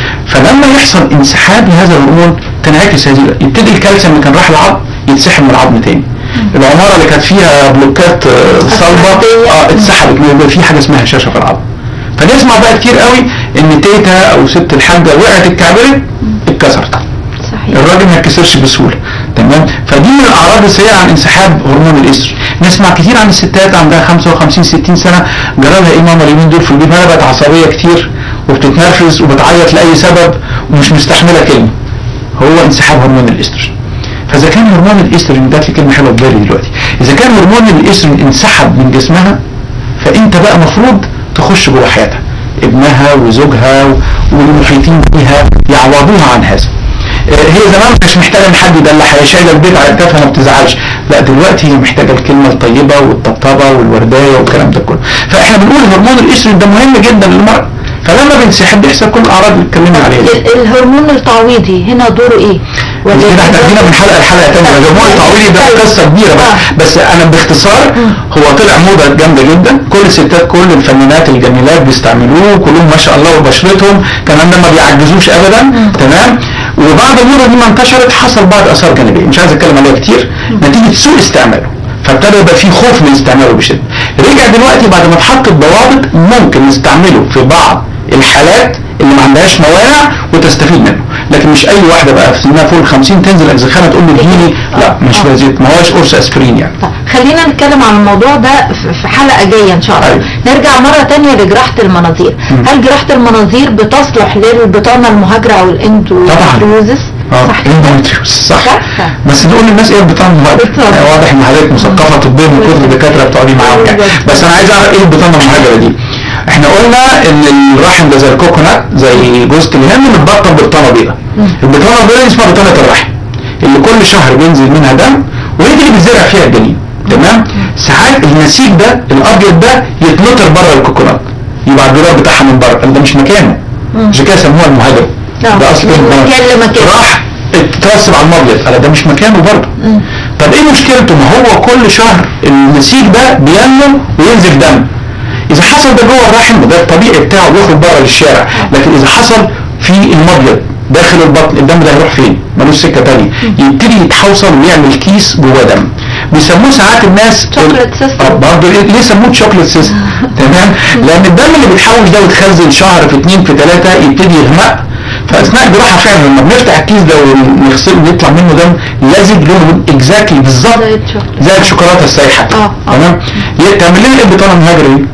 Speaker 2: فلما يحصل انسحاب لهذا الهرمون تنعكس هذه يبتدي الكالسيوم اللي كان راح العظم يتسحب من العظم تاني العماره اللي كانت فيها بلوكات آه، صلبه اه اتسحبت يبقى في حاجه اسمها هشاشه في العظم فنسمع بقى كتير قوي ان تيتا او ست الحاجه وقعت اتكعبلت اتكسرت
Speaker 1: صحيح
Speaker 2: الراجل ما يتكسرش بسهوله تمام فدي من الاعراض السيئه عن انسحاب هرمون الاستروجين نسمع كتير عن الستات عندها 55 60 سنه جرى لها ايه ماما اليومين دول في البيت انا بقت عصبيه كتير وبتتنرفز وبتعيط لاي سبب ومش مستحمله كلمه هو انسحاب هرمون الاستروجين فاذا كان هرمون الاستروجين جات لي كلمه حلوه في بالي دلوقتي اذا كان هرمون الاستروجين انسحب من جسمها فانت بقى مفروض تخش جوه حياتها ابنها وزوجها و- والمحيطين بها يعوضوها عن هذا آه، هي زمان مش محتاجه ان حد يدلعها هي شايله البيت على كتافها ما بتزعلش لا دلوقتي هي محتاجه الكلمه الطيبه والطبطبه والوردايه والكلام ده كله فاحنا بنقول هرمون الاستروجين ده مهم جدا للمراه فلما بنسحب بيحصل كل الاعراض اللي اتكلمنا عليها دي.
Speaker 1: ال- الهرمون التعويضي هنا دوره ايه؟
Speaker 2: كده احنا جينا من حلقه لحلقه ثانيه الهرمون التعويضي ده
Speaker 1: طيب.
Speaker 2: قصه كبيره بس,
Speaker 1: آه.
Speaker 2: بس انا باختصار هو طلع موضه جامده جدا كل الستات كل الفنانات الجميلات بيستعملوه كلهم ما شاء الله وبشرتهم كمان ده ما بيعجزوش ابدا تمام وبعد الموضه دي ما انتشرت حصل بعض اثار جانبيه مش عايز اتكلم عليها كتير نتيجه سوء استعماله فابتدى يبقى في خوف من استعماله بشده رجع دلوقتي بعد ما اتحط الضوابط ممكن نستعمله في بعض الحالات اللي ما عندهاش موانع وتستفيد منه لكن مش اي واحده بقى في سنها فوق ال 50 تنزل اجزخانه تقول لي اديني لا مش
Speaker 1: آه.
Speaker 2: بزيت ما هوش قرص اسبرين يعني
Speaker 1: طيب خلينا نتكلم عن الموضوع ده في- في حلقة جاية ان شاء الله
Speaker 2: أيوة.
Speaker 1: نرجع مرة تانية لجراحة المناظير هل جراحة المناظير بتصلح للبطانة المهاجرة او الاندوميتريوزس
Speaker 2: اه
Speaker 1: صح كده؟
Speaker 2: اندوميتريوس صح
Speaker 1: صح.
Speaker 2: بس نقول للناس ايه البطانه المهاجره
Speaker 1: بالظبط.
Speaker 2: يعني واضح ان حضرتك مثقفه طبيا من كتر الدكاتره بتقعدي معاهم يعني
Speaker 1: بالظبط.
Speaker 2: بس انا عايز اعرف ايه البطانه المهاجره دي احنا قلنا ان الرحم ده زي الكوكونات زي جوزة الهند متبطن ببطانه بيضاء البطانه البيضاء دي اسمها بطانه الرحم اللي كل شهر بينزل منها دم وهي دي اللي بيتزرع فيها الجنين تمام ساعات النسيج ده الابيض ده يتنطر بره الكوكونات يبقى الدولار بتاعها من بره ده مش مكانه عشان كده سموها المهاجره
Speaker 1: آه.
Speaker 2: ده اصل
Speaker 1: من مكان لمكان.
Speaker 2: راح اترسب على المبيض قال ده مش مكانه برضه طب ايه مشكلته ما هو كل شهر النسيج ده بينمو وينزل دم اذا حصل ده جوه الرحم ده الطبيعي بتاعه بيخرج بره للشارع لكن اذا حصل في المبيض داخل البطن الدم ده هيروح فين ملوش سكه تانية يبتدي يتحوصل ويعمل كيس جوه دم بيسموه ساعات الناس
Speaker 1: شوكليت سيستم.
Speaker 2: آه، برضه ليه ليه سموه شوكليت سيستم تمام لان الدم اللي بيتحوش ده ويتخزن شهر في اثنين في ثلاثه يبتدي يغمق فاثناء الجراحه فعلا لما بنفتح الكيس ده ونغسله ويطلع منه دم لازج لونه اكزاكتلي بالظبط
Speaker 1: زي الشوكولاتة.
Speaker 2: زي الشوكولاته السايحه كده.
Speaker 1: آه، آه.
Speaker 2: تمام ي- تعمل لنا ايه البطانه المهاجره دي؟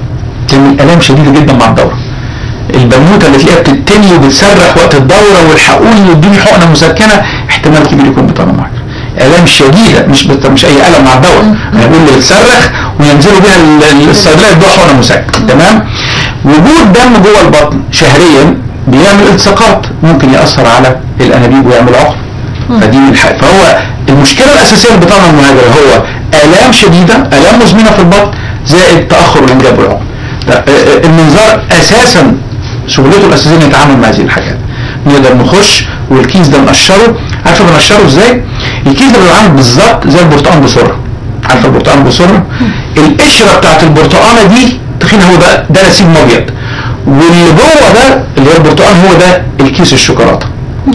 Speaker 2: تعمل الام شديده جدا مع الدوره البنوته اللي تلاقيها بتتني وبتصرخ وقت الدوره والحقوني وادوني حقنه مسكنه احتمال كبير يكون بطانه مهاجره الام شديده مش بت... مش اي الم مع الدوره انا بقول اللي بتصرخ وينزلوا بيها ال- ال- الصيدليه يدوها حقنه مسكن تمام وجود دم جوه البطن شهريا بيعمل التصاقات ممكن ياثر على الانابيب ويعمل عقم فدي من الحق فهو المشكله الاساسيه للبطانه المهاجره هو الام شديده الام مزمنه في البطن زائد تاخر الانجاب والعقم ده- آه، آه، المنظار اساسا شغلته الاساسيه انه يتعامل مع هذه الحاجات نقدر نخش والكيس ده نقشره عارفه بنقشره ازاي؟ الكيس ده بيبقى عامل بالظبط زي البرتقال بسرعه عارفه البرتقال بسرعه؟ القشره بتاعت البرتقانه دي تخين هو ده ده نسيج ابيض واللي جوه ده اللي هو البرتقال هو ده الكيس الشوكولاته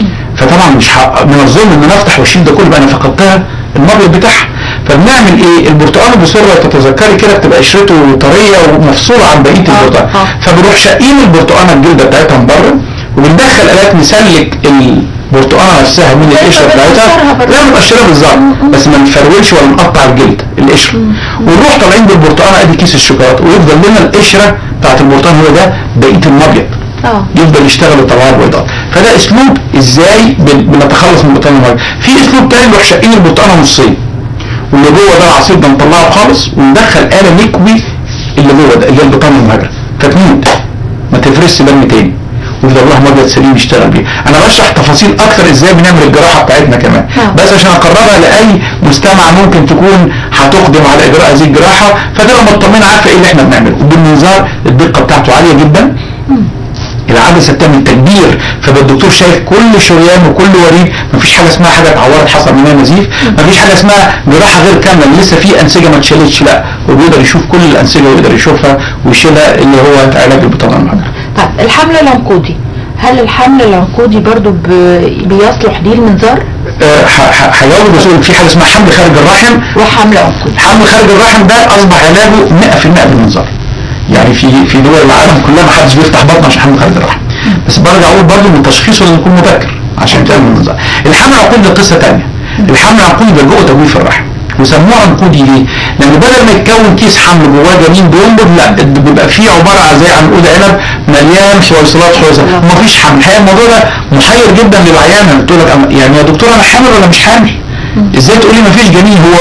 Speaker 2: فطبعا مش حق من الظلم ان انا افتح واشيل ده كله بقى انا فقدتها المبيض بتاعها فبنعمل ايه البرتقال بسرعه تتذكري كده بتبقى قشرته طريه ومفصوله عن بقيه
Speaker 1: آه،
Speaker 2: البرتقال
Speaker 1: آه.
Speaker 2: فبنروح شاقين البرتقانه الجلده بتاعتها من بره وبندخل الات نسلك البرتقانه نفسها من
Speaker 1: زي
Speaker 2: القشره
Speaker 1: ما بنقشرها
Speaker 2: بتاعتها
Speaker 1: برضه.
Speaker 2: لا بنقشرها بالظبط بس ما نفرولش ولا نقطع الجلد القشره ونروح طالعين بالبرتقانه ادي كيس الشوكولاته ويفضل لنا القشره بتاعت البرتقال هو ده بقيه المبيض
Speaker 1: اه
Speaker 2: يفضل يشتغل ويطلع بيضات فده اسلوب ازاي بن- بنتخلص من البطانه المهاجره في اسلوب تاني نروح شاقين البطانه نصين واللي جوه ده العصير ده نطلعه خالص وندخل آلة نكوي اللي جوه ده اللي هي البطانه المهاجره فتموت ما تفرسش دم تاني ويفضل لها مبيض سليم يشتغل بيه انا بشرح تفاصيل اكتر ازاي بنعمل الجراحه بتاعتنا كمان
Speaker 1: آه.
Speaker 2: بس عشان اقربها لاي مستمع ممكن تكون هتقدم على اجراء هذه الجراحه فتبقى مطمنه عارفه ايه اللي احنا بنعمله وبالمنظار الدقه بتاعته عاليه جدا العدسه بتعمل تكبير فبقى الدكتور شايف كل شريان وكل وريد مفيش حاجه اسمها حاجه اتعورت حصل منها نزيف مفيش حاجه اسمها جراحه غير كامله اللي لسه في انسجه ما اتشالتش لا هو بيقدر يشوف كل الانسجه ويقدر يشوفها ويشيلها اللي هو علاج البطانه المهاجره
Speaker 1: طيب الحمل العنقودي هل الحمل العنقودي برضو ب- بيصلح ليه المنظار
Speaker 2: آه، ح- ح- هيجاوب بس في حاجه اسمها حمل خارج الرحم
Speaker 1: وحمل عنقودي
Speaker 2: حمل خارج الرحم ده اصبح علاجه 100% بالمنظار يعني في في دول العالم كلها ما حدش بيفتح بطن عشان حمل خارج الرحم بس برجع اقول برضه ان تشخيصه لازم يكون مبكر عشان تعمل المنظار الحمل العنقودي ده قصه ثانيه الحمل العنقودي ده جوه تجويف الرحم وسموه عنقودي ليه؟ لان بدل ما يتكون كيس حمل جواه جنين بينبض لا ده بيبقى فيه عباره عن زي عنقود عنب مليان حويصلات حويصلات ومفيش حمل الحقيقه الموضوع ده محير جدا للعيانه بتقول لك أنا- يعني يا دكتور انا حامل ولا مش حامل؟ ازاي تقولي مفيش جنين هو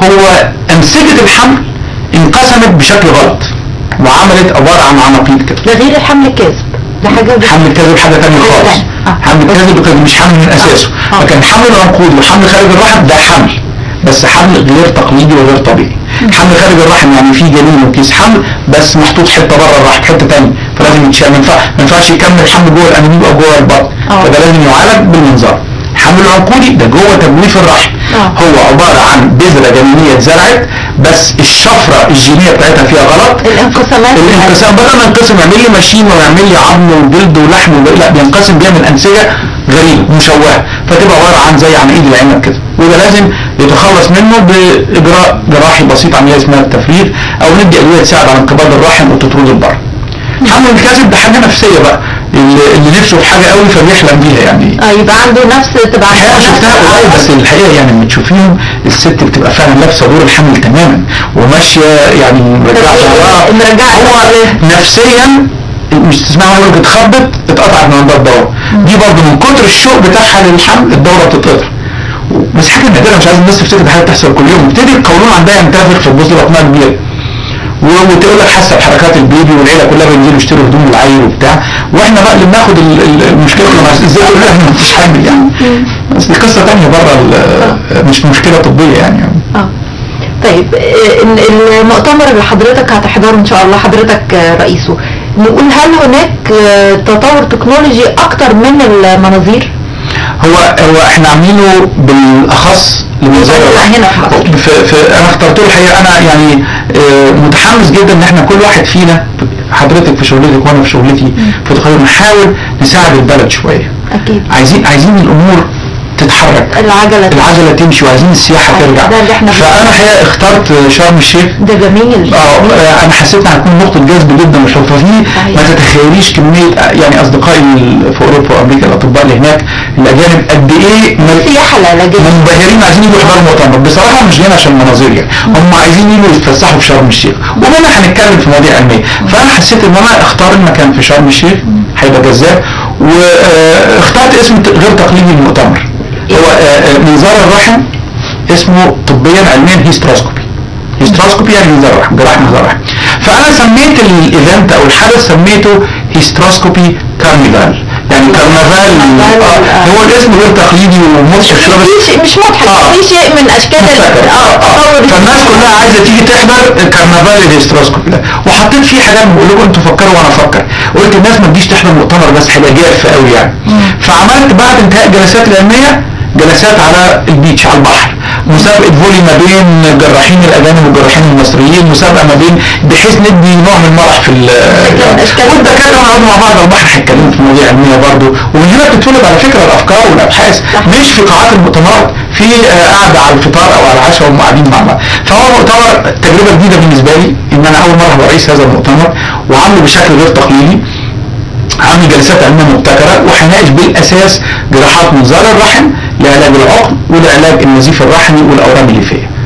Speaker 2: هو انسجه الحمل انقسمت بشكل غلط وعملت عباره عن عناقيد كده
Speaker 1: ده غير الحمل الكاذب ده حاجه بت-
Speaker 2: حمل الكذب حاجه ثانيه
Speaker 1: حاجة
Speaker 2: خالص
Speaker 1: تانية. آه.
Speaker 2: حمل الكذب كان مش حمل من اساسه
Speaker 1: آه.
Speaker 2: لكن حمل العنقود وحمل خارج الرحم ده حمل بس حمل غير تقليدي وغير طبيعي حمل خارج الرحم يعني في جنين وكيس حمل بس محطوط حته بره الرحم حته ثانيه فلازم يتشال ما ينفع- ما ينفعش يكمل حمل جوه الانابيب او جوه البطن
Speaker 1: آه.
Speaker 2: فده لازم يعالج بالمنظار الحمل العنقودي ده جوه تجويف الرحم
Speaker 1: آه.
Speaker 2: هو عباره عن بذره جنينيه اتزرعت بس الشفره الجينيه بتاعتها فيها غلط
Speaker 1: الانقسامات
Speaker 2: الانقسام بدل ما ينقسم يعمل لي ماشين ويعمل لي عظم وجلد ولحم وب- لا بينقسم بيعمل انسجه غريبه مشوهه فتبقى عباره عن زي عن ايد العنب كده وده لازم يتخلص منه باجراء جراحي بسيط عمليه اسمها التفريغ او ندي ادويه تساعد على انقباض الرحم وتطرد البر حمل الكذب ده حاجه نفسيه بقى اللي, اللي نفسه في حاجه قوي فبيحلم بيها يعني
Speaker 1: اه يبقى عنده نفس تبقى
Speaker 2: الحقيقه
Speaker 1: عنده
Speaker 2: شفتها
Speaker 1: نفس-
Speaker 2: قريب بس الحقيقه يعني لما تشوفيهم الست بتبقى فعلا لابسه دور الحمل تماما وماشيه يعني مرجعه شعرها
Speaker 1: مرجعة
Speaker 2: هو نفسيا مش تسمعها وهي بتخبط اتقطعت من عندها الدوره دي برضه من كتر الشوق بتاعها للحمل الدوره بتتقطع بس حاجه نادره مش عايز الناس تفتكر دي حاجه بتحصل كل يوم بتبتدي القولون عندها ينتفخ فتبص بطنها كبيره و- وتقول لك حاسه بحركات البيبي والعيله كلها بينزلوا يشتروا هدوم العيل وبتاع واحنا بقى اللي بناخد ال- ال- المشكله لما ازاي تقول لها إن مفيش حامل يعني بس دي قصه ثانيه بره ال- مش مشكله طبيه يعني
Speaker 1: اه طيب آه، ال- المؤتمر اللي حضرتك هتحضره ان شاء الله حضرتك آه، رئيسه نقول هل هناك آه، تطور تكنولوجي اكتر من المناظير؟
Speaker 2: هو هو احنا عاملينه بالاخص لمنظار
Speaker 1: لا، هنا في مصر.
Speaker 2: في في انا اخترت له الحقيقه انا يعني آه، متحمس جدا ان احنا كل واحد فينا حضرتك في شغلتك وانا في شغلتي في تخيل نحاول نساعد البلد شويه
Speaker 1: اكيد
Speaker 2: عايزين عايزين الامور تتحرك
Speaker 1: العجلة
Speaker 2: العجله تمشي وعايزين السياحه
Speaker 1: أيوة،
Speaker 2: ترجع
Speaker 1: ده اللي احنا
Speaker 2: فانا الحقيقه اخترت شرم الشيخ
Speaker 1: ده جميل
Speaker 2: اه آه، انا حسيت انها هتكون نقطه جذب جدا للشرطه فيه
Speaker 1: صحيح.
Speaker 2: ما تتخيليش كميه آه، يعني اصدقائي ال- في اوروبا وامريكا الاطباء اللي هناك الاجانب قد ايه ما-
Speaker 1: السياحة العلاجية
Speaker 2: منبهرين عايزين يجوا يحضروا المؤتمر بصراحه مش جايين عشان المناظير يعني هم عايزين يجوا يتفسحوا في شرم الشيخ وهنا هنتكلم في مواضيع علميه فانا حسيت ان انا اختار المكان في شرم الشيخ هيبقى جذاب واخترت اسم ت- غير تقليدي للمؤتمر هو آه، آه، منظار الرحم اسمه طبيا علميا هيستروسكوبي هيستروسكوبي يعني منظار الرحم جراحه منظار الرحم فانا سميت الايفنت او الحدث سميته هيستروسكوبي كارنيفال يعني كارنفال
Speaker 1: كارنفال،
Speaker 2: آه
Speaker 1: آه.
Speaker 2: هو الاسم غير تقليدي ومضحك شويه بس
Speaker 1: في شيء مش مضحك
Speaker 2: آه.
Speaker 1: في شيء من اشكال ال-
Speaker 2: مبتكر.
Speaker 1: اه التطور
Speaker 2: فالناس كلها عايزه تيجي تحضر الكرنفال الهيستروسكوبي ده وحطيت فيه حاجات بقول لكم انتوا فكروا وانا افكر قلت الناس ما تجيش تحضر مؤتمر بس هيبقى جاف قوي يعني فعملت بعد انتهاء الجلسات العلميه جلسات على البيتش على البحر مسابقه فولي ما بين جراحين الاجانب والجراحين المصريين مسابقه ما بين بحيث ندي نوع من المرح في ال
Speaker 1: أشكال-
Speaker 2: والدكاتره نقعد مع بعض على البحر هيتكلموا في مواضيع علميه برضه ومن هنا بتتولد على فكره الافكار والابحاث
Speaker 1: صح.
Speaker 2: مش في قاعات المؤتمرات في آه، قاعده على الفطار او على العشاء وهم قاعدين مع بعض فهو مؤتمر تجربه جديده بالنسبه لي ان انا اول مره ابقى رئيس هذا المؤتمر وعامله بشكل غير تقليدي عامل جلسات علميه مبتكره وهناقش بالاساس جراحات منظار الرحم لعلاج العقم ولعلاج النزيف الرحمي والاورام الليفيه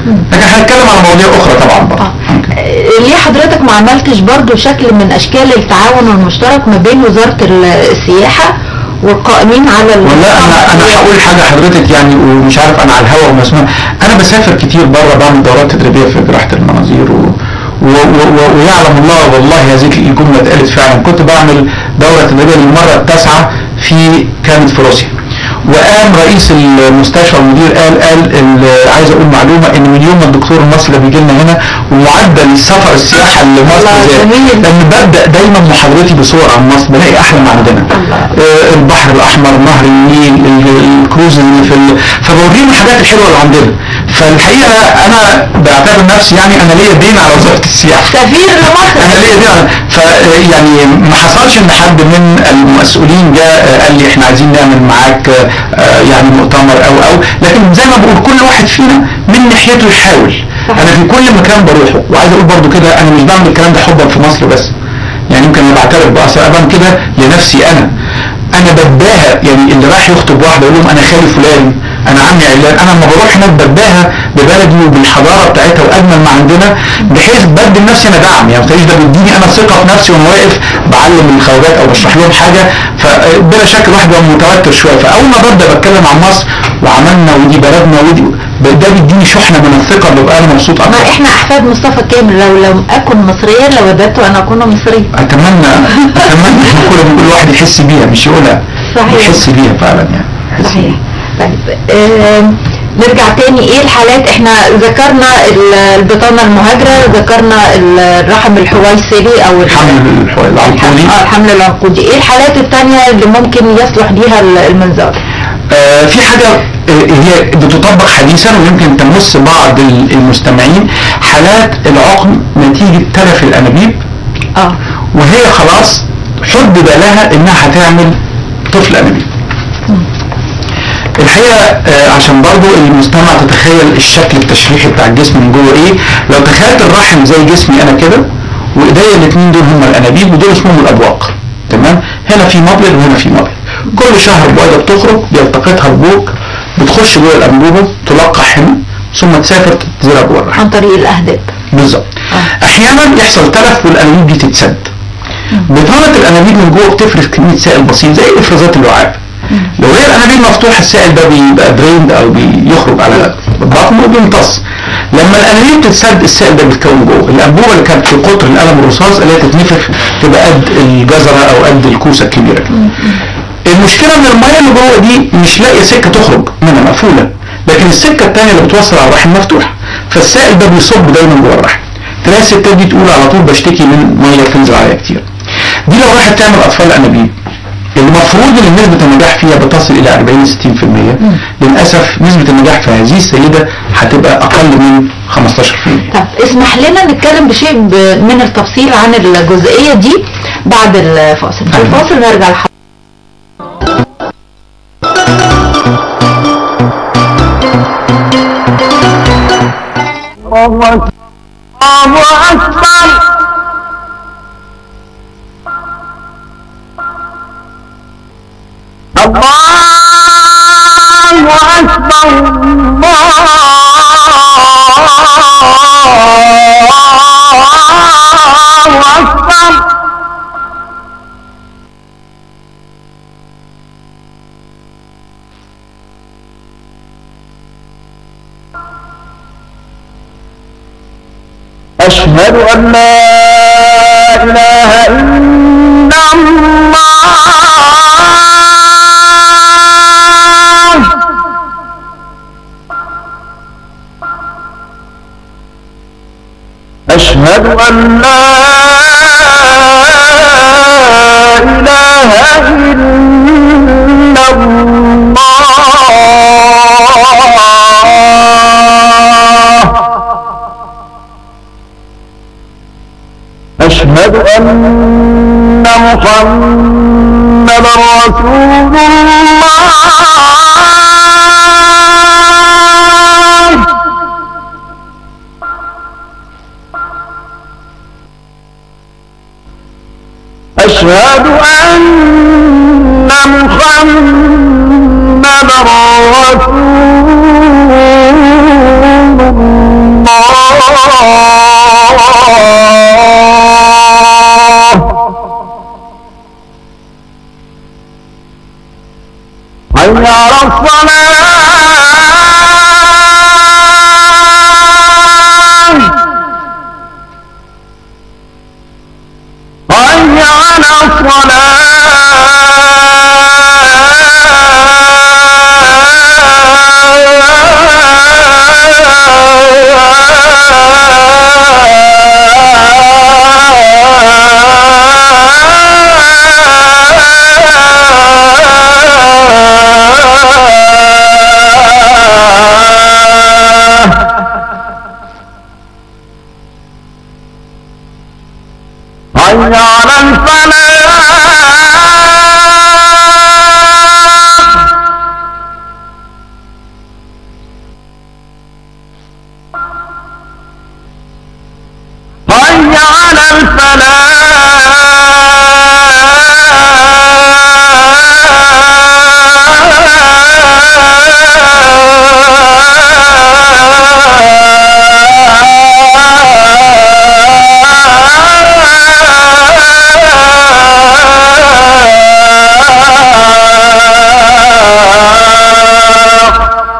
Speaker 2: لكن هنتكلم على مواضيع اخرى طبعا برضه
Speaker 1: آه، ليه حضرتك ما عملتش برضو شكل من اشكال التعاون المشترك ما بين وزارة ال- السياحة والقائمين على ال-
Speaker 2: والله انا انا هقول حاجه حضرتك يعني ومش عارف انا على الهواء وما اسمها انا بسافر كتير بره بعمل دورات تدريبيه في جراحه المناظير و و و و ويعلم الله والله هذه الجمله اتقالت فعلا كنت بعمل دوره تدريبيه للمره التاسعه في كانت في روسيا وقام رئيس المستشفى المدير قال قال ال- عايز اقول معلومه ان من يوم ما الدكتور المصري ده بيجي لنا هنا ومعدل السفر السياحه لمصر
Speaker 1: الله
Speaker 2: زاد
Speaker 1: جميل.
Speaker 2: لان ببدا دايما محاضرتي بصور عن مصر بلاقي احلى ما عندنا آه، البحر الاحمر نهر النيل ال- الكروز اللي في ال... فبوريهم الحاجات الحلوه اللي عندنا فالحقيقه انا بعتبر نفسي يعني انا ليا دين على وزاره السياحه
Speaker 1: سفير لمصر
Speaker 2: انا ليا دين على ف يعني ما حصلش ان حد من المسؤولين جاء آه، قال لي احنا عايزين نعمل معاك آه، يعني مؤتمر او او لكن زي ما بقول كل واحد فينا من ناحيته يحاول
Speaker 1: صحيح.
Speaker 2: انا في كل مكان بروحه وعايز اقول برضو كده انا مش بعمل الكلام ده حبا في مصر بس يعني يمكن انا بعترف باثر ابان كده لنفسي انا انا بتباهى يعني اللي راح يخطب واحده يقول لهم انا خالي فلان انا عمي علان انا لما بروح هناك بتباهى ببلدي وبالحضاره بتاعتها واجمل ما عندنا بحيث بدي لنفسي انا دعم يعني ما ده بيديني انا ثقه في نفسي وانا واقف بعلم الخواجات او بشرح لهم حاجه فبلا شك الواحد بيبقى متوتر شويه فاول ما ببدا بتكلم عن مصر وعملنا ودي بلدنا ودي ده بيديني شحنه من الثقه ببقى انا مبسوط
Speaker 1: ما
Speaker 2: اكتر
Speaker 1: احنا احفاد مصطفى كامل لو لم اكن مصريا لوددت ان اكون مصريا
Speaker 2: اتمنى اتمنى ان كل كل واحد يحس بيها مش يقولها
Speaker 1: صحيح.
Speaker 2: يحس بيها فعلا يعني يحس
Speaker 1: صحيح
Speaker 2: بيها.
Speaker 1: طيب آم، نرجع تاني ايه الحالات احنا ذكرنا ال- البطانة المهاجرة ذكرنا ال- الرحم الحويصلي او ال-
Speaker 2: الحمل الح- العنقودي
Speaker 1: اه الحمل العنقودي ايه الحالات التانية اللي ممكن يصلح بيها ال- المنظار
Speaker 2: آه، في حاجة آه، هي بتطبق حديثا ويمكن تمس بعض ال- المستمعين حالات العقم نتيجة تلف الأنابيب
Speaker 1: اه
Speaker 2: وهي خلاص حدد لها انها هتعمل طفل انابيب الحقيقة آه، عشان برضو المستمع تتخيل الشكل التشريحي بتاع الجسم من جوه ايه لو تخيلت الرحم زي جسمي انا كده وايديا الاثنين دول هم الانابيب ودول اسمهم الابواق تمام هنا في مبلغ وهنا في مبلغ كل شهر بويضة بتخرج بيلتقطها البوق بتخش جوه الانبوبة تلقح هنا ثم تسافر تتزرع جوه الرحم
Speaker 1: عن طريق الاهداب
Speaker 2: بالظبط احيانا يحصل تلف والانابيب دي تتسد بطانه الانابيب من جوه بتفرز كميه سائل بسيط زي افرازات اللعاب لو هي الانابيب مفتوحه السائل ده بيبقى دريند او بيخرج على البطن وبيمتص لما الانابيب تتسد السائل ده بيتكون جوه الانبوبه اللي كانت في قطر القلم الرصاص اللي هي تتنفخ تبقى قد الجزره او قد الكوسه الكبيره كده المشكله ان الميه اللي جوه دي مش لاقيه سكه تخرج منها مقفوله لكن السكه الثانيه اللي بتوصل على الرحم مفتوحه فالسائل ده بيصب دايما جوه الرحم تلاقي الستات دي تقول على طول بشتكي من ميه بتنزل عليا كتير دي لو راحت تعمل اطفال انابيب المفروض ان نسبة النجاح فيها بتصل الى 40 60% للاسف نسبة النجاح في هذه السيدة هتبقى اقل من 15%
Speaker 1: طب اسمح لنا نتكلم بشيء ب- من التفصيل عن الجزئية دي بعد الفاصل في
Speaker 2: أيوة.
Speaker 1: الفاصل نرجع لحضرتك
Speaker 3: الله أكبر الله أكبر الله أكبر أشهد أن لا إله إلا الله أشهد أن لا إله إلا الله أشهد أن محمد رسول الله أشهد أن محمد رسول الله حي على الصلاة حي على الصلاة حي على الفلاح حي على الفلاح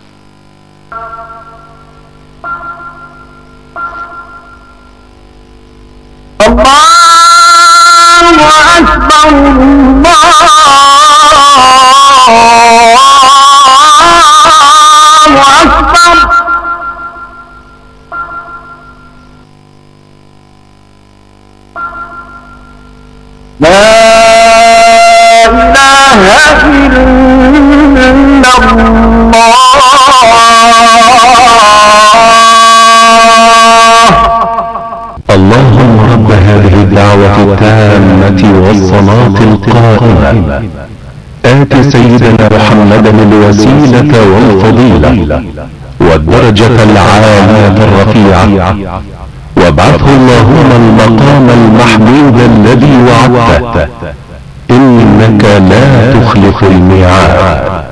Speaker 3: الله أكبر الله أكبر لا إله إلا الله
Speaker 4: اللهم رب هذه الدعوة التامة والصلاة القائمة آت سيدنا محمدا الوسيلة والفضيلة والدرجة العالية الرفيعة وابعثه اللهم المقام المحمود الذي وعدته إنك لا تخلف الميعاد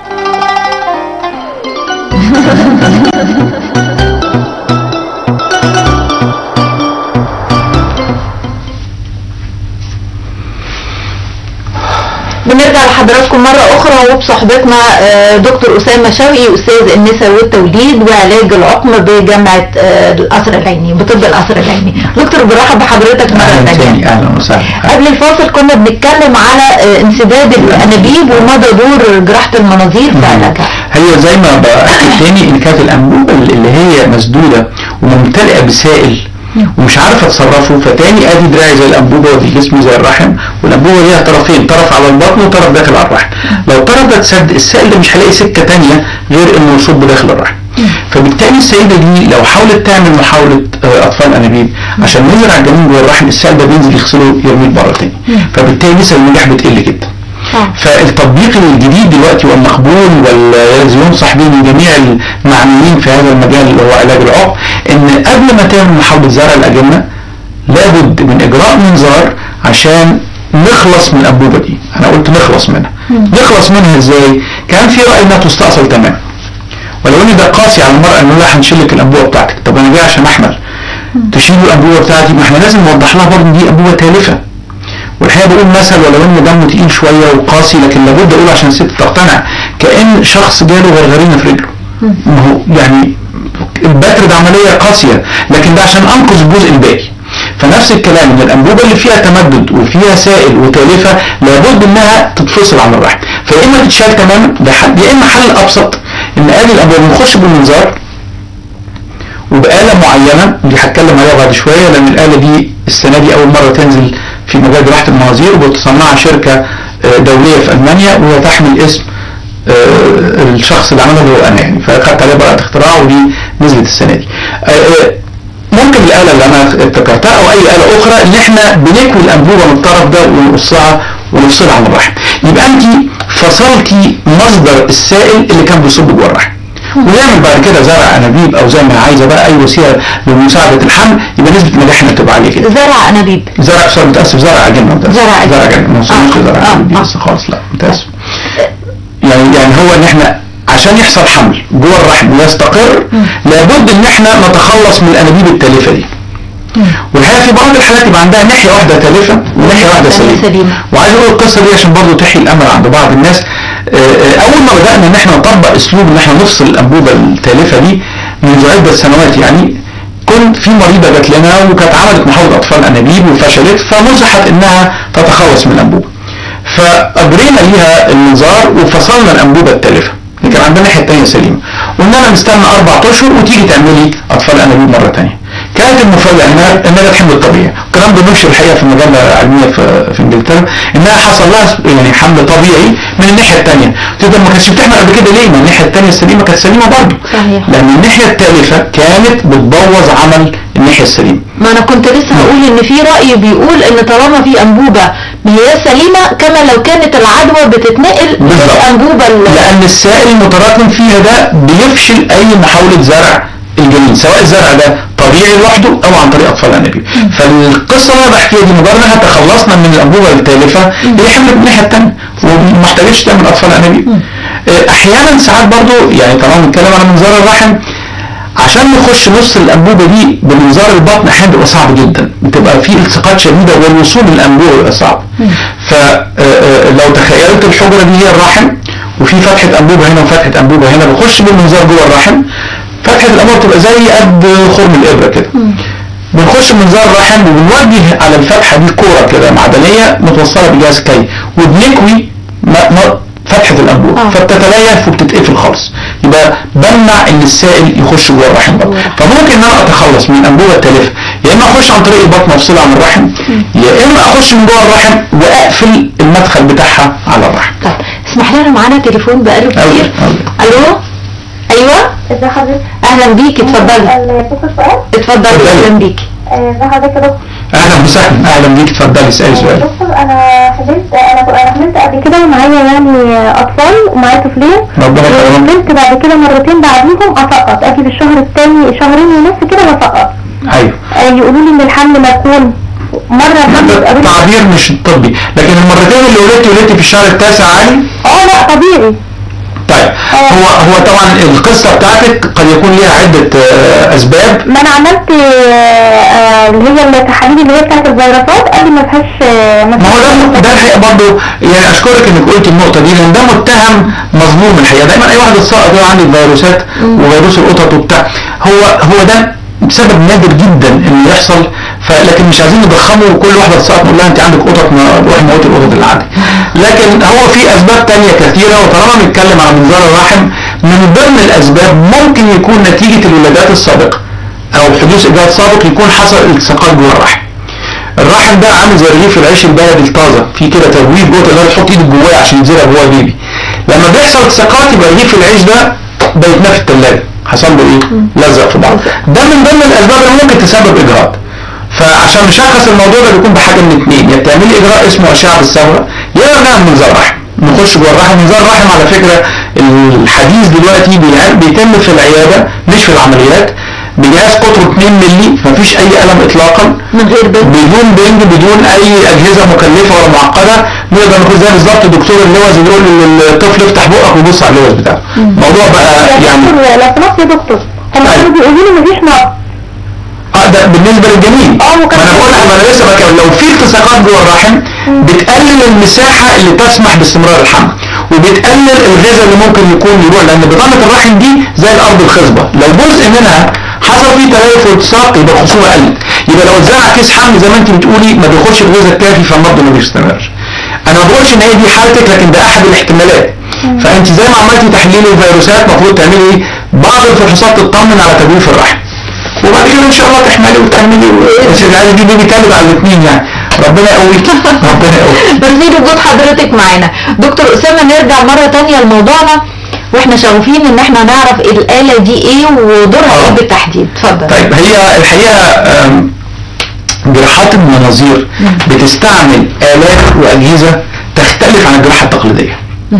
Speaker 1: بنرجع لحضراتكم مرة أخرى وبصحبتنا آه، دكتور أسامة شوقي أستاذ النساء والتوليد وعلاج العقم بجامعة آه، القصر العيني بطب القصر العيني دكتور برحب بحضرتك مرة
Speaker 2: اهلا
Speaker 1: ثانية
Speaker 2: تاني اهلا وسهلا
Speaker 1: قبل الفاصل كنا بنتكلم على آه، انسداد الانابيب ومدى دور جراحة المناظير في علاجها
Speaker 2: هي زي ما بأكد تاني ان كانت الانبوبه اللي هي مسدوده وممتلئه بسائل ومش عارفه اتصرفه فتاني ادي دراعي زي الانبوبه ودي جسمي زي الرحم والانبوبه ليها طرفين طرف على البطن وطرف داخل على الرحم لو الطرف ده اتسد السائل ده مش هلاقي سكه تانيه غير انه يصب داخل الرحم فبالتالي السيده دي لو حاولت تعمل محاوله آه، اطفال انابيب عشان نزرع الجنين جوه الرحم السائل ده بينزل يغسله يرميه بره تاني فبالتالي نسب النجاح بتقل جدا فالتطبيق الجديد دلوقتي والمقبول والذي ينصح به من جميع المعنيين في هذا المجال اللي هو علاج العقم ان قبل ما تعمل محاولة زرع الأجنة لابد من إجراء منظار عشان نخلص من الأنبوبة دي أنا قلت نخلص منها نخلص منها إزاي كان في رأي إنها تستأصل تماما ولو ان ده قاسي على المرأة انه لا هنشيل لك الانبوبة بتاعتك طب انا جاي عشان احمل تشيلوا الانبوبة بتاعتي ما احنا لازم نوضح لها برضه إن دي انبوبة تالفة والحقيقه بقول مثل ولو ان دمه تقيل شويه وقاسي لكن لابد اقول عشان الست تقتنع كان شخص جاله غرغرينه في رجله ما هو يعني البتر ده عمليه قاسيه لكن ده عشان انقذ الجزء الباقي فنفس الكلام ان الانبوبه اللي فيها تمدد وفيها سائل وتالفه لابد انها تتفصل عن الرحم فيا اما تتشال تماما ده حل يا اما حل ابسط ان ادي الانبوبه نخش بالمنظار وبآلة معينة دي هتكلم عليها بعد شوية لأن الآلة دي السنة دي أول مرة تنزل في مجال جراحة المناظير وبتصنعها شركة آه، دولية في ألمانيا وهي تحمل اسم آه، الشخص اللي عملها هو أنا يعني فأخدت عليها براءة اختراع ودي نزلت السنة دي آه، آه، ممكن الآلة اللي أنا افتكرتها أو أي آلة أخرى إن إحنا بنكوي الأنبوبة من الطرف ده ونقصها ونفصلها عن الرحم يبقى أنت فصلتي مصدر السائل اللي كان بيصب جوه الرحم ونعمل بعد كده زرع انابيب او زي ما عايزه بقى اي وسيله لمساعده الحمل يبقى نسبه نجاحنا تبقى عاليه جدا
Speaker 1: زرع انابيب
Speaker 2: زرع سوري متاسف زرع اجنه متاسف
Speaker 1: زرع أجنة.
Speaker 2: زرع اجنه ما وصلناش
Speaker 1: آه،
Speaker 2: لزرع
Speaker 1: آه،
Speaker 2: انابيب دي
Speaker 1: آه.
Speaker 2: بس خالص لا متاسف يعني يعني هو ان احنا عشان يحصل حمل جوه الرحم ويستقر لابد ان احنا نتخلص من الانابيب التالفه دي والحقيقه في بعض الحالات يبقى عندها ناحيه واحده تالفه وناحيه واحده
Speaker 1: ثانية
Speaker 2: سليمه
Speaker 1: سليمة.
Speaker 2: وعايز اقول القصه دي عشان برضه تحيي الامل عند بعض الناس آه، آه، اول ما بدانا ان احنا نطبق اسلوب ان احنا نفصل الانبوبه التالفه دي منذ عده سنوات يعني كنت في مريضه جات لنا وكانت عملت محاوله اطفال انابيب وفشلت فنصحت انها تتخلص من الانبوبه فاجرينا ليها المنظار وفصلنا الانبوبه التالفه اللي كان عندنا الناحيه الثانيه سليمه قلنا لها نستنى اربع اشهر وتيجي تعملي اطفال انابيب مره ثانيه كانت المفاجاه انها انها جت حمل طبيعي الكلام ده بنشر الحقيقه في مجله علميه في, في انجلترا انها حصل لها يعني حمل طبيعي من الناحيه الثانيه قلت لها ما كانتش بتحمل قبل كده ليه؟ ما الناحيه الثانيه السليمه كانت سليمه برضه
Speaker 1: صحيح.
Speaker 2: لان الناحيه الثالثه كانت بتبوظ عمل الناحيه السليمه
Speaker 1: ما انا كنت لسه هقول ان في رأي بيقول ان طالما في انبوبة هي سليمة كما لو كانت العدوى بتتنقل
Speaker 2: بالظبط.
Speaker 1: للانبوبة ال-
Speaker 2: لان السائل المتراكم فيها ده بيفشل اي محاولة زرع الجنين سواء الزرع ده طبيعي لوحده او عن طريق اطفال الانابيب فالقصه اللي انا بحكيها دي مجرد انها تخلصنا من الانبوبه التالفه هي حملت من الناحيه الثانيه وما احتاجتش تعمل اطفال انابيب آه، احيانا ساعات برضو يعني طالما بنتكلم على منظار الرحم عشان نخش نص الانبوبه دي بمنظار البطن احيانا بيبقى صعب جدا بتبقى في التصاقات شديده والوصول للانبوبه بيبقى صعب فلو تخيلت الحجره دي هي الرحم وفي فتحه انبوبه هنا وفتحه انبوبه هنا بخش بالمنظار جوه الرحم فتحه الانبوبه بتبقى زي قد خرم الابره كده بنخش منظار الرحم وبنوجه على الفتحه دي كوره كده معدنيه متوصله بجهاز كي وبنكوي م- م- فتحه الانبوبه
Speaker 1: آه.
Speaker 2: فبتتليف وبتتقفل خالص يبقى بمنع ان السائل يخش جوه الرحم برضه فممكن ان انا اتخلص من الانبوبه التالفه يا اما اخش عن طريق البطن افصلها عن الرحم يا اما اخش من جوه الرحم واقفل المدخل بتاعها على الرحم
Speaker 1: طب اسمح لنا معانا تليفون بقاله كتير
Speaker 2: أوي، أوي.
Speaker 1: الو ايوه
Speaker 5: ازي حضرتك؟
Speaker 1: اهلا بيكي اتفضلي
Speaker 5: شوف السؤال؟
Speaker 1: اتفضلي
Speaker 2: اتفضلي.
Speaker 1: اهلا بيكي
Speaker 5: ازي حضرتك يا دكتور؟
Speaker 2: اهلا وسهلا اهلا بيك اتفضلي اسالي سؤال
Speaker 5: دكتور انا حملت انا انا حملت قبل كده ومعايا يعني اطفال ومعايا طفلين
Speaker 2: ربنا يكرمك
Speaker 5: وحملت بعد كده مرتين بعديهم اسقط اجي في الشهر الثاني شهرين ونص كده بسقط
Speaker 2: ايوه
Speaker 5: آه، يقولوا لي ان الحمل مركون مره حمل قالوا لي
Speaker 2: تعبير مش طبي لكن المرتين اللي ولدتي ولدتي في الشهر التاسع عادي
Speaker 5: اه لا طبيعي
Speaker 2: طيب هو هو طبعا القصه بتاعتك قد يكون ليها عده آه، اسباب
Speaker 5: ما انا عملت آه، آه، اللي هي التحاليل اللي هي بتاعت الفيروسات قال لي ما فيهاش آه، ما
Speaker 2: ما هو
Speaker 5: فيهاش
Speaker 2: ده ده الحقيقه برضه يعني اشكرك انك قلت النقطه دي لان ده متهم مظلوم الحقيقه دايما اي واحد اتصاب يقول عندي فيروسات وفيروس القطط وبتاع هو هو ده بسبب نادر جدا انه يحصل فلكن مش عايزين نضخمه وكل واحده تسقط نقول لها انت عندك قطط ما- روحي موتي القطط اللي عندك لكن هو في اسباب تانية كثيره وطالما بنتكلم على منظار الرحم من ضمن الاسباب ممكن يكون نتيجه الولادات السابقه او حدوث اجهاض سابق يكون حصل التصاقات جوه الرحم الرحم ده عامل زي رغيف العيش البلدي الطازه في كده تجويف جوه تقدر تحط ايدك جواه عشان ينزلها جوه البيبي لما بيحصل التصاقات يبقى رغيف العيش ده بيتناه في الثلاجه حصل له ايه؟ لزق في بعض ده من ضمن الاسباب اللي ممكن تسبب اجهاض فعشان نشخص الموضوع ده بيكون بحاجه من اثنين يا بتعملي اجراء اسمه اشعه بالثوره يا نعمل منظار رحم نخش جوه الرحم منظار الرحم على فكره الحديث دلوقتي بيع- بيتم في العياده مش في العمليات بجهاز قطره 2 مللي مفيش اي الم اطلاقا
Speaker 1: من غير بنت
Speaker 2: بدون بنج بدون اي اجهزه مكلفه ولا معقده نقدر نكون زي بالظبط دكتور اللوز اللي يقول للطفل افتح بقك وبص على اللوز بتاعه الموضوع بقى
Speaker 5: يا
Speaker 2: يعني
Speaker 5: دكتور لو سمحت يا دكتور هم
Speaker 2: أيوة.
Speaker 5: كانوا بيقولوا لي مفيش نقص
Speaker 2: اه ده بالنسبه للجنين
Speaker 5: اه،
Speaker 2: ما
Speaker 5: وكان
Speaker 2: انا بقول لك ما انا لسه بكلم لو في التصاقات جوه الرحم بتقلل المساحه اللي تسمح باستمرار الحمل وبتقلل الغذاء اللي ممكن يكون يروح لان بطانه الرحم دي زي الارض الخصبه لو جزء منها حصل فيه تليف والتصاق يبقى الخصوبه قلت يبقى لو اتزرع كيس حمل زي ما انت بتقولي ما بياخدش الغذاء الكافي فالنبض ما بيستمرش انا ما بقولش ان هي دي حالتك لكن ده احد الاحتمالات فانت زي ما عملتي تحليل الفيروسات المفروض تعملي ايه بعض الفحوصات تطمن على تجويف الرحم وبعد كده ان شاء الله تحملي وتعملي بس العيال دي بيبي تالت على الاثنين يعني ربنا يقويك ربنا يقويك
Speaker 1: بس في وجود حضرتك معانا دكتور اسامه نرجع مره تانية لموضوعنا واحنا شغوفين ان احنا نعرف الاله دي ايه ودورها
Speaker 2: آه.
Speaker 1: ايه بالتحديد اتفضل
Speaker 2: طيب هي الحقيقه آم، جراحات المناظير بتستعمل آلات وأجهزة تختلف عن الجراحة التقليدية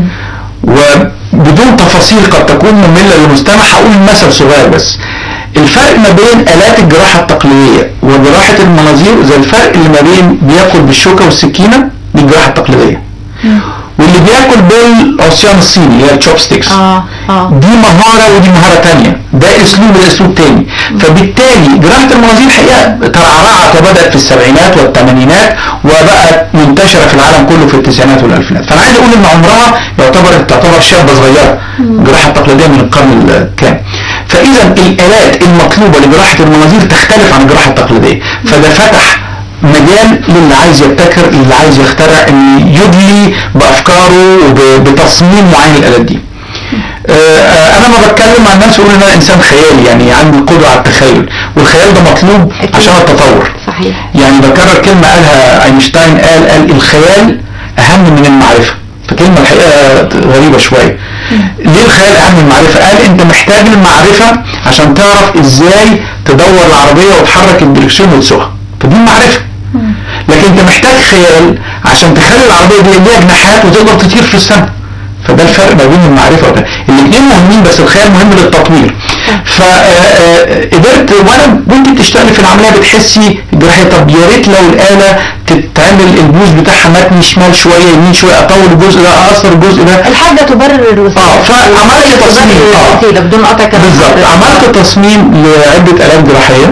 Speaker 2: وبدون تفاصيل قد تكون مملة للمستمع هقول مثل صغير بس الفرق ما بين آلات الجراحة التقليدية وجراحة المناظير زي الفرق اللي ما بين بياكل بالشوكة والسكينة دي الجراحة التقليدية واللي بياكل العصيان الصيني اللي هي التشوبستيكس
Speaker 1: اه اه
Speaker 2: دي مهارة ودي مهارة تانية ده اسلوب وده اسلوب تاني فبالتالي جراحة المناظير الحقيقة ترعرعت وبدأت في السبعينات والثمانينات وبقت منتشرة في العالم كله في التسعينات والألفينات فأنا عايز أقول إن عمرها يعتبر تعتبر شابة صغيرة الجراحة التقليدية من القرن الكام فإذا الآلات المطلوبة لجراحة المناظير تختلف عن الجراحة التقليدية فده فتح مجال للي عايز يبتكر للي عايز يخترع ان يدلي بافكاره وبتصميم معين للالات دي آه، آه، انا ما بتكلم مع الناس يقولوا ان انا انسان خيالي يعني عندي القدره على التخيل والخيال ده مطلوب
Speaker 1: أكيد.
Speaker 2: عشان التطور
Speaker 1: صحيح
Speaker 2: يعني بكرر كلمه قالها اينشتاين قال قال الخيال اهم من المعرفه فكلمه الحقيقه غريبه شويه ليه الخيال اهم من المعرفه قال انت محتاج المعرفه عشان تعرف ازاي تدور العربيه وتحرك الدركسيون وتسوقها فدي المعرفه لكن انت محتاج خيال عشان تخلي العربيه دي ليها جناحات وتقدر تطير في السماء فده الفرق ما بين المعرفه وده الاثنين مهمين بس الخيال مهم للتطوير فقدرت وانا وانت بتشتغلي في العمليه بتحسي الجراحيه طب يا ريت لو الاله تتعمل البوز بتاعها متني شمال شويه يمين شويه اطول الجزء ده اقصر الجزء ده
Speaker 1: الحاجة تبرر الوسيلة
Speaker 2: اه فعملت تصميم
Speaker 1: تبرر
Speaker 2: اه
Speaker 1: الوسيلة بدون قطع كلام
Speaker 2: بالظبط
Speaker 1: حضرتك.
Speaker 2: عملت تصميم لعده الات جراحيه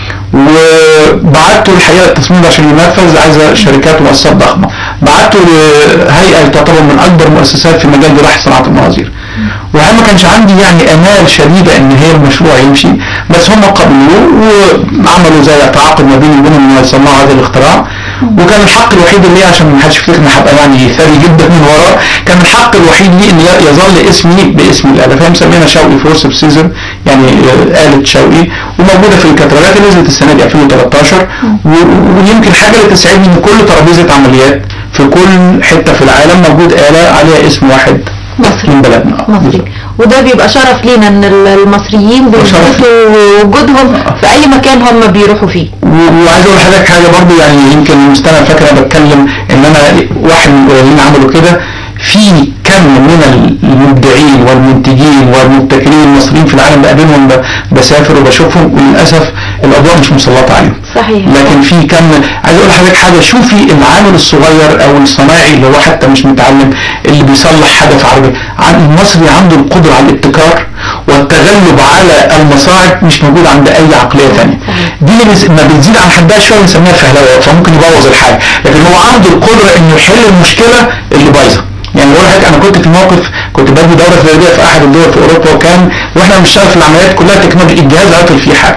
Speaker 2: وبعته الحقيقه التصميم ده عشان ينفذ عايزه شركات ومؤسسات ضخمه بعته لهيئه تعتبر من اكبر المؤسسات في مجال جراحه صناعه المناظير وهم ما كانش عندي يعني امال شديده ان هي المشروع يمشي بس هم قبلوه وعملوا زي تعاقد ما بيني وبينهم ان يصنعوا هذا الاختراع وكان الحق الوحيد اللي عشان ما حدش يفتكر ان هبقى يعني ثري جدا من وراه كان الحق الوحيد لي ان يظل اسمي باسم الاله فهي مسمينا شوقي فورسب سيزر يعني آه، آلة شوقي وموجودة في الكاتالوجات اللي نزلت السنة دي 2013 و- ويمكن حاجة اللي تسعدني ان كل ترابيزة عمليات في كل حتة في العالم موجود آلة عليها اسم واحد
Speaker 1: مصري.
Speaker 2: من بلدنا آه،
Speaker 1: مصري
Speaker 2: بالظبط.
Speaker 1: وده بيبقى شرف لينا ان ال- المصريين
Speaker 2: وشرف.
Speaker 1: بيثبتوا وجودهم في اي مكان هم بيروحوا فيه
Speaker 2: و- وعايز اقول لحضرتك حاجه برضو يعني يمكن المستمع فاكر انا بتكلم ان انا واحد من القليلين عملوا كده في كم من المبدعين والمنتجين والمبتكرين المصريين في العالم بقابلهم ب- بسافر وبشوفهم وللاسف الاضواء مش مسلطه عليهم
Speaker 1: صحيح
Speaker 2: لكن في كم عايز اقول لحضرتك حاجه شوفي العامل الصغير او الصناعي اللي هو حتى مش متعلم اللي بيصلح حاجه في عربيه عن- المصري عنده القدره على الابتكار والتغلب على المصاعب مش موجود عند اي عقليه ثانيه دي اللي بس- ما بتزيد عن حدها شويه بنسميها فهلوه فممكن يبوظ الحاجه لكن هو عنده القدره انه يحل المشكله اللي بايظه يعني بقول لحضرتك انا كنت في موقف كنت بدي دوره تدريبيه في احد الدول في اوروبا وكان واحنا بنشتغل في العمليات كلها تكنولوجي الجهاز عطل فيه حاجه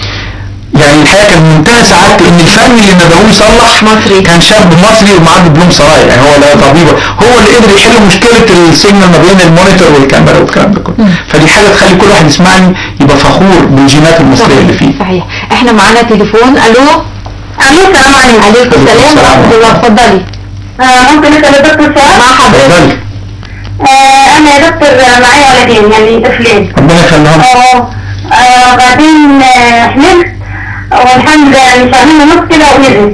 Speaker 2: يعني الحقيقه كان منتهى سعادتي ان الفني اللي ندهوه يصلح
Speaker 1: مصري.
Speaker 2: كان شاب مصري ومعاه دبلوم صناعي يعني هو لا طبيب هو اللي قدر يحل مشكله السيجنال ما بين المونيتور والكاميرا والكلام ده كله فدي حاجه تخلي كل واحد يسمعني يبقى فخور بالجينات المصريه اللي فيه
Speaker 1: صحيح احنا معانا تليفون الو
Speaker 5: الو السلام عليكم
Speaker 1: عليكم السلام ورحمه الله اتفضلي
Speaker 5: آه، ممكن اسال الدكتور سؤال
Speaker 1: مع حضرتك
Speaker 2: اتفضلي
Speaker 5: آه، انا يا دكتور آه، معايا ولدين يعني طفلين
Speaker 2: ربنا يخليهم
Speaker 5: اه آه، بعدين آه، حملت والحمد لله يعني شهرين ونص كده ونزل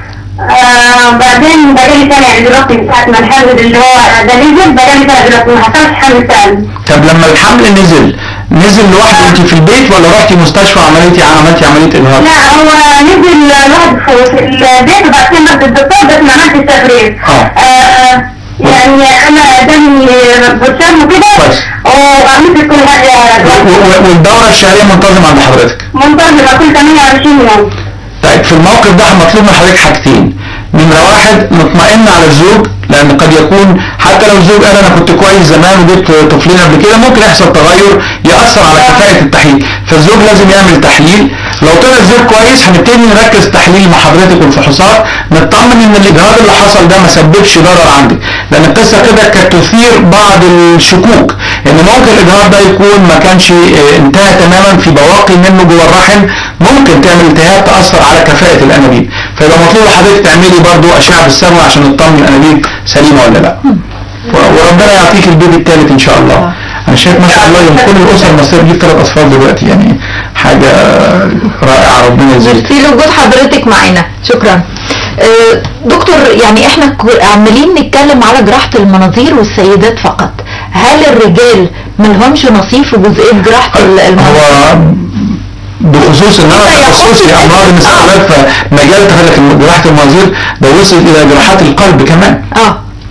Speaker 5: آه بعدين بقالي سنة يعني دلوقتي من ساعة ما الحمل اللي هو ده نزل بقالي سنة دلوقتي ما حصلش حمل ثاني
Speaker 2: طب لما الحمل نزل نزل لوحده انت في البيت ولا رحتي مستشفى عملتي عملتي عمليه الهاب
Speaker 5: لا هو نزل لوحده في البيت وبعدين رحت الدكتور بس ما عملتش تفريغ
Speaker 2: اه.
Speaker 5: آه، يعني انا دمي برشام وكده
Speaker 2: كويس.
Speaker 5: وعملت كل حاجة
Speaker 2: و- و- والدوره الشهريه منتظمه عند حضرتك
Speaker 5: منتظمة كل 28 يوم
Speaker 2: طيب في الموقف ده مطلوب من حضرتك حاجتين نمرة واحد مطمئن على الزوج لان قد يكون حتى لو الزوج قال انا كنت كويس زمان وجبت طفلين قبل كده ممكن يحصل تغير ياثر على كفاءه التحليل فالزوج لازم يعمل تحليل لو طلع الزوج كويس هنبتدي نركز تحليل مع حضرتك والفحوصات نطمن ان الاجهاض اللي حصل ده ما سببش ضرر عندك لان القصه كده كانت تثير بعض الشكوك ان ممكن الاجهاض ده يكون ما كانش اه، انتهى تماما في بواقي منه جوه الرحم ممكن تعمل التهاب تاثر على كفاءه الانابيب فيبقى مطلوب حضرتك تعملي برضو اشعه بالصبغه عشان نطمن الانابيب سليمه ولا لا و- وربنا يعطيك البيبي الثالث ان شاء الله انا شايف ما شاء الله يوم كل الاسر المصريه تجيب ثلاث اطفال دلوقتي يعني حاجه رائعه ربنا يجزيك
Speaker 1: ميرسي لوجود حضرتك معانا شكرا آه، دكتور يعني احنا ك- عمالين نتكلم على جراحة المناظير والسيدات فقط هل الرجال ملهمش نصيب في جزئية جراحة ال- المناظير؟
Speaker 2: هو بخصوص ان انا
Speaker 1: أنت يا
Speaker 2: تخصصي
Speaker 1: أخوي.
Speaker 2: امراض المستقبلات فمجال تخلف جراحه المناظير ده وصل الى جراحات القلب كمان
Speaker 1: اه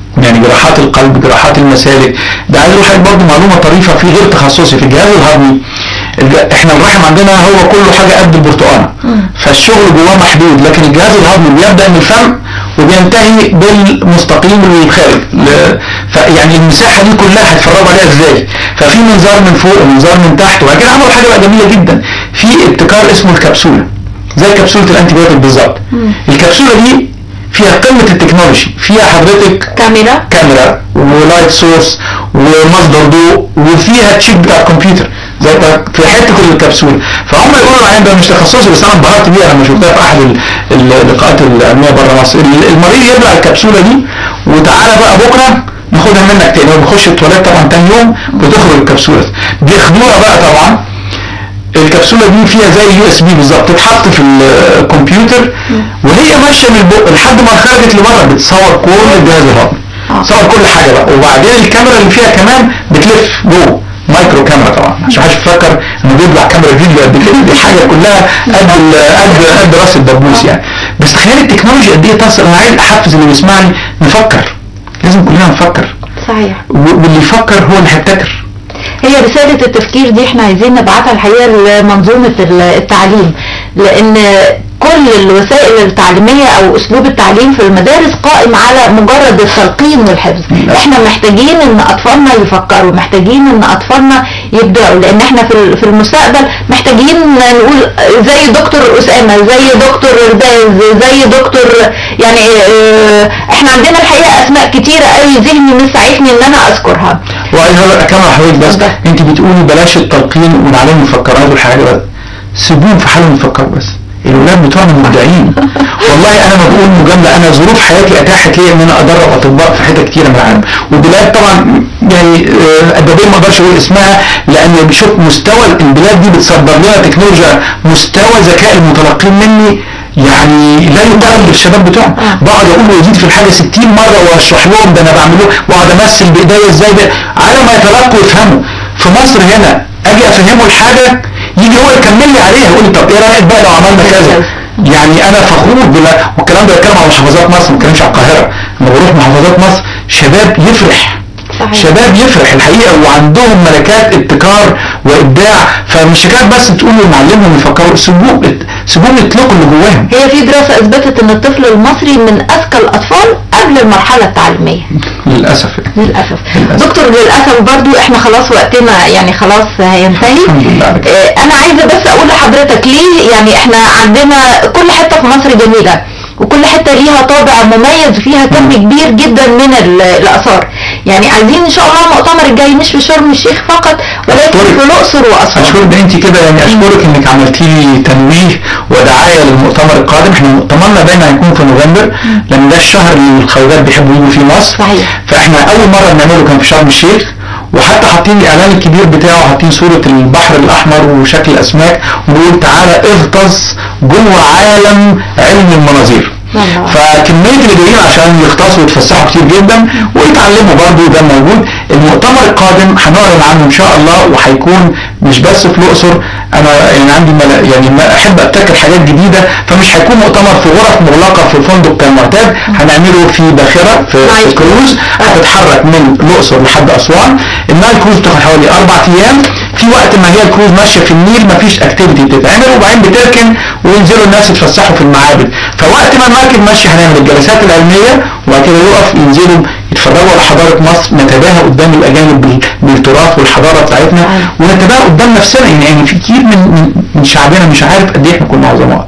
Speaker 2: يعني جراحات القلب جراحات المسالك ده عايز اقول لحضرتك برضه معلومه طريفه في غير تخصصي في الجهاز الهضمي الج- احنا الرحم عندنا هو كله حاجه قد البرتقانه فالشغل جواه محدود لكن الجهاز الهضمي بيبدا من الفم وبينتهي بالمستقيم للخارج ل- فيعني المساحه دي كلها هتفرجوا عليها ازاي ففي منظار من فوق ومنظار من تحت وبعد كده عملوا حاجه بقى جميله جدا في ابتكار اسمه الكبسوله زي كبسوله الانتي بايوتيك بالظبط الكبسوله دي فيها قمه التكنولوجي فيها حضرتك
Speaker 1: كاميرا
Speaker 2: كاميرا ولايت سورس ومصدر ضوء وفيها تشيب بتاع الكمبيوتر زي بقى في حته الكبسوله فهم يقولوا العين ده مش تخصصي بس انا انبهرت بيها لما شفتها في احد ال- اللقاءات العلميه بره مصر ال- المريض يبلع الكبسوله دي وتعالى بقى بكره ناخدها منك تاني هو بيخش التواليت طبعا تاني يوم بتخرج الكبسوله بياخدوها بقى طبعا الكبسوله دي فيها زي يو اس بي بالظبط تتحط في الكمبيوتر وهي ماشيه من البق لحد ما خرجت لبره بتصور كل الجهاز الهضمي
Speaker 1: آه.
Speaker 2: تصور كل حاجه بقى وبعدين الكاميرا اللي فيها كمان بتلف جوه مايكرو كاميرا طبعا عشان محدش يفكر انه بيطلع كاميرا فيديو قد كده دي حاجه كلها قد ال- قد قد راس الدبوس يعني بس تخيل التكنولوجيا قد ايه تصل انا عايز احفز اللي بيسمعني نفكر لازم كلنا نفكر
Speaker 1: صحيح
Speaker 2: و- واللي يفكر هو اللي هيبتكر
Speaker 1: هي رسالة التفكير دي احنا عايزين نبعتها الحقيقة لمنظومة ال- التعليم لان كل الوسائل التعليمية او اسلوب التعليم في المدارس قائم على مجرد التلقين والحفظ احنا محتاجين ان اطفالنا يفكروا محتاجين ان اطفالنا يبدعوا لان احنا في ال- في المستقبل محتاجين نقول زي دكتور اسامة زي دكتور الباز زي دكتور يعني اه، احنا عندنا الحقيقة اسماء كتيرة قوي ذهني مش ساعدني ان انا اذكرها
Speaker 2: وعايز أقول- اكمل حضرتك بس
Speaker 1: اتفضل.
Speaker 2: انت بتقولي بلاش التلقين ونعلمهم يفكروا والحاجه بس سيبوهم في حالهم يفكروا بس الولاد بتوعنا مبدعين والله انا ما بقول مجامله انا ظروف حياتي اتاحت لي ان انا ادرب اطباء في حتت كتيره من العالم وبلاد طبعا يعني آه، ادبيا ما اقدرش اقول اسمها لان بشوف مستوى البلاد دي بتصدر لنا تكنولوجيا مستوى ذكاء المتلقين مني يعني لا يقارن بالشباب بتوعهم بقعد اقول ويزيد في الحاجه 60 مره واشرح لهم ده انا بعمله واقعد امثل بايديا ازاي ده على ما يتلقوا ويفهموا في مصر هنا اجي افهمه الحاجه يجي هو يكمل لي عليها يقول لي طب ايه رايك بقى لو عملنا كذا يعني انا فخور بلا والكلام ده بيتكلم على محافظات مصر ما بتكلمش على القاهره لما بروح محافظات مصر شباب يفرح
Speaker 1: صحيح.
Speaker 2: شباب يفرح الحقيقه وعندهم ملكات ابتكار وابداع فمش حكايه بس تقولوا نعلمهم يفكروا سيبوهم سيبوهم يطلقوا اللي جواهم
Speaker 1: هي في دراسة اثبتت ان الطفل المصري من اذكى الاطفال قبل المرحلة التعليمية
Speaker 2: للاسف يعني.
Speaker 1: للأسف
Speaker 2: للأسف.
Speaker 1: دكتور للأسف برضو احنا خلاص وقتنا يعني خلاص هينتهي
Speaker 2: الحمد لله على كده.
Speaker 1: آه، انا عايزة بس اقول لحضرتك ليه يعني احنا عندنا كل حتة في مصر جميلة وكل حتة ليها طابع مميز فيها كم كبير جدا من ال- الآثار يعني عايزين ان شاء الله المؤتمر الجاي مش في شرم الشيخ فقط ولكن
Speaker 2: أشكرك.
Speaker 1: في الأقصر وأسوان
Speaker 2: اشكرك ده انت كده يعني اشكرك انك عملتي لي تنويه ودعايه للمؤتمر القادم احنا مؤتمرنا دايما هيكون في نوفمبر لان ده الشهر اللي الخواجات بيحبوا يجوا فيه مصر
Speaker 1: صحيح.
Speaker 2: فاحنا اول مره بنعمله كان في شرم الشيخ وحتى حاطين الاعلان الكبير بتاعه حاطين صوره البحر الاحمر وشكل الاسماك ونقول تعالى اغطس جوه عالم علم المناظير
Speaker 1: الله.
Speaker 2: فكميه اللي جايين عشان يغطسوا ويتفسحوا كتير جدا ويتعلموا برضه ده موجود المؤتمر القادم هنعلن عنه ان شاء الله وهيكون مش بس في الاقصر انا يعني عندي ملا يعني ما احب ابتكر حاجات جديده فمش هيكون مؤتمر في غرف مغلقه في الفندق كالمعتاد هنعمله في باخره في, في
Speaker 1: نايل
Speaker 2: كروز هتتحرك من الاقصر لحد اسوان النايل كروز بتاخد حوالي اربع ايام في وقت ما هي الكروز ماشيه في النيل مفيش اكتيفيتي بتتعمل وبعدين بتركن وينزلوا الناس يتفسحوا في المعابد فوقت ما المركب ماشي هنعمل الجلسات العلميه وبعد كده يقف ينزلوا يتفرجوا على حضاره مصر نتباهى قدام الاجانب بال- بالتراث والحضاره بتاعتنا ونتباهى قدام نفسنا يعني يعني في كتير من من- من شعبنا مش عارف قد ايه احنا كنا عظماء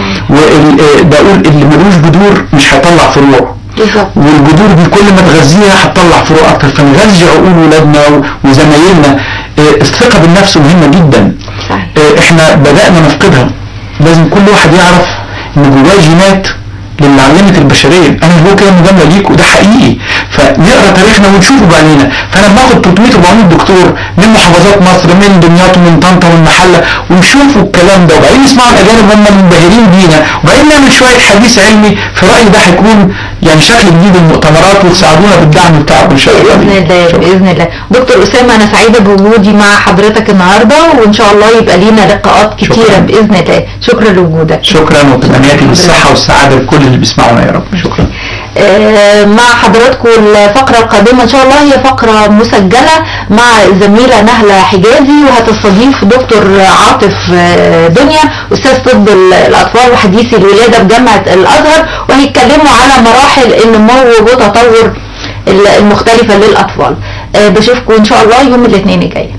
Speaker 2: وبقول اللي ملوش جذور مش هيطلع فروع
Speaker 1: بالظبط
Speaker 2: والجذور دي كل ما تغذيها هتطلع فروع اكتر فنغذي عقول ولادنا و- وزمايلنا آه، الثقه بالنفس مهمه جدا
Speaker 1: صحيح.
Speaker 2: آه، احنا بدانا نفقدها لازم كل واحد يعرف ان جواه جينات للي علمت البشريه انا مش بقول كده مجامله ليك وده حقيقي فنقرا تاريخنا ونشوفه بعينينا فانا بناخد 300 400 دكتور من محافظات مصر من دمياط ومن طنطا ومن محله ونشوفوا الكلام ده وبعدين نسمع الاجانب هم منبهرين بينا وبعدين نعمل شويه حديث علمي في رايي ده هيكون يعني شكل جديد للمؤتمرات وتساعدونا بالدعم بتاعكم ان شاء الله
Speaker 1: باذن الله
Speaker 2: شكراً.
Speaker 1: باذن الله دكتور اسامه انا سعيده بوجودي مع حضرتك النهارده وان شاء الله يبقى لينا لقاءات كتيره
Speaker 2: شكراً.
Speaker 1: باذن الله شكرا لوجودك
Speaker 2: شكرا وتمنياتي بالصحه والسعاده لكل اللي بيسمعونا يا رب شكرا
Speaker 1: آه، مع حضراتكم الفقرة القادمة ان شاء الله هي فقرة مسجلة مع الزميلة نهلة حجازي وهتستضيف دكتور عاطف آه، دنيا استاذ طب ال- الاطفال وحديثي الولادة بجامعة الازهر وهيتكلموا على مراحل النمو وتطور ال- المختلفة للاطفال آه، بشوفكم ان شاء الله يوم الاثنين الجاي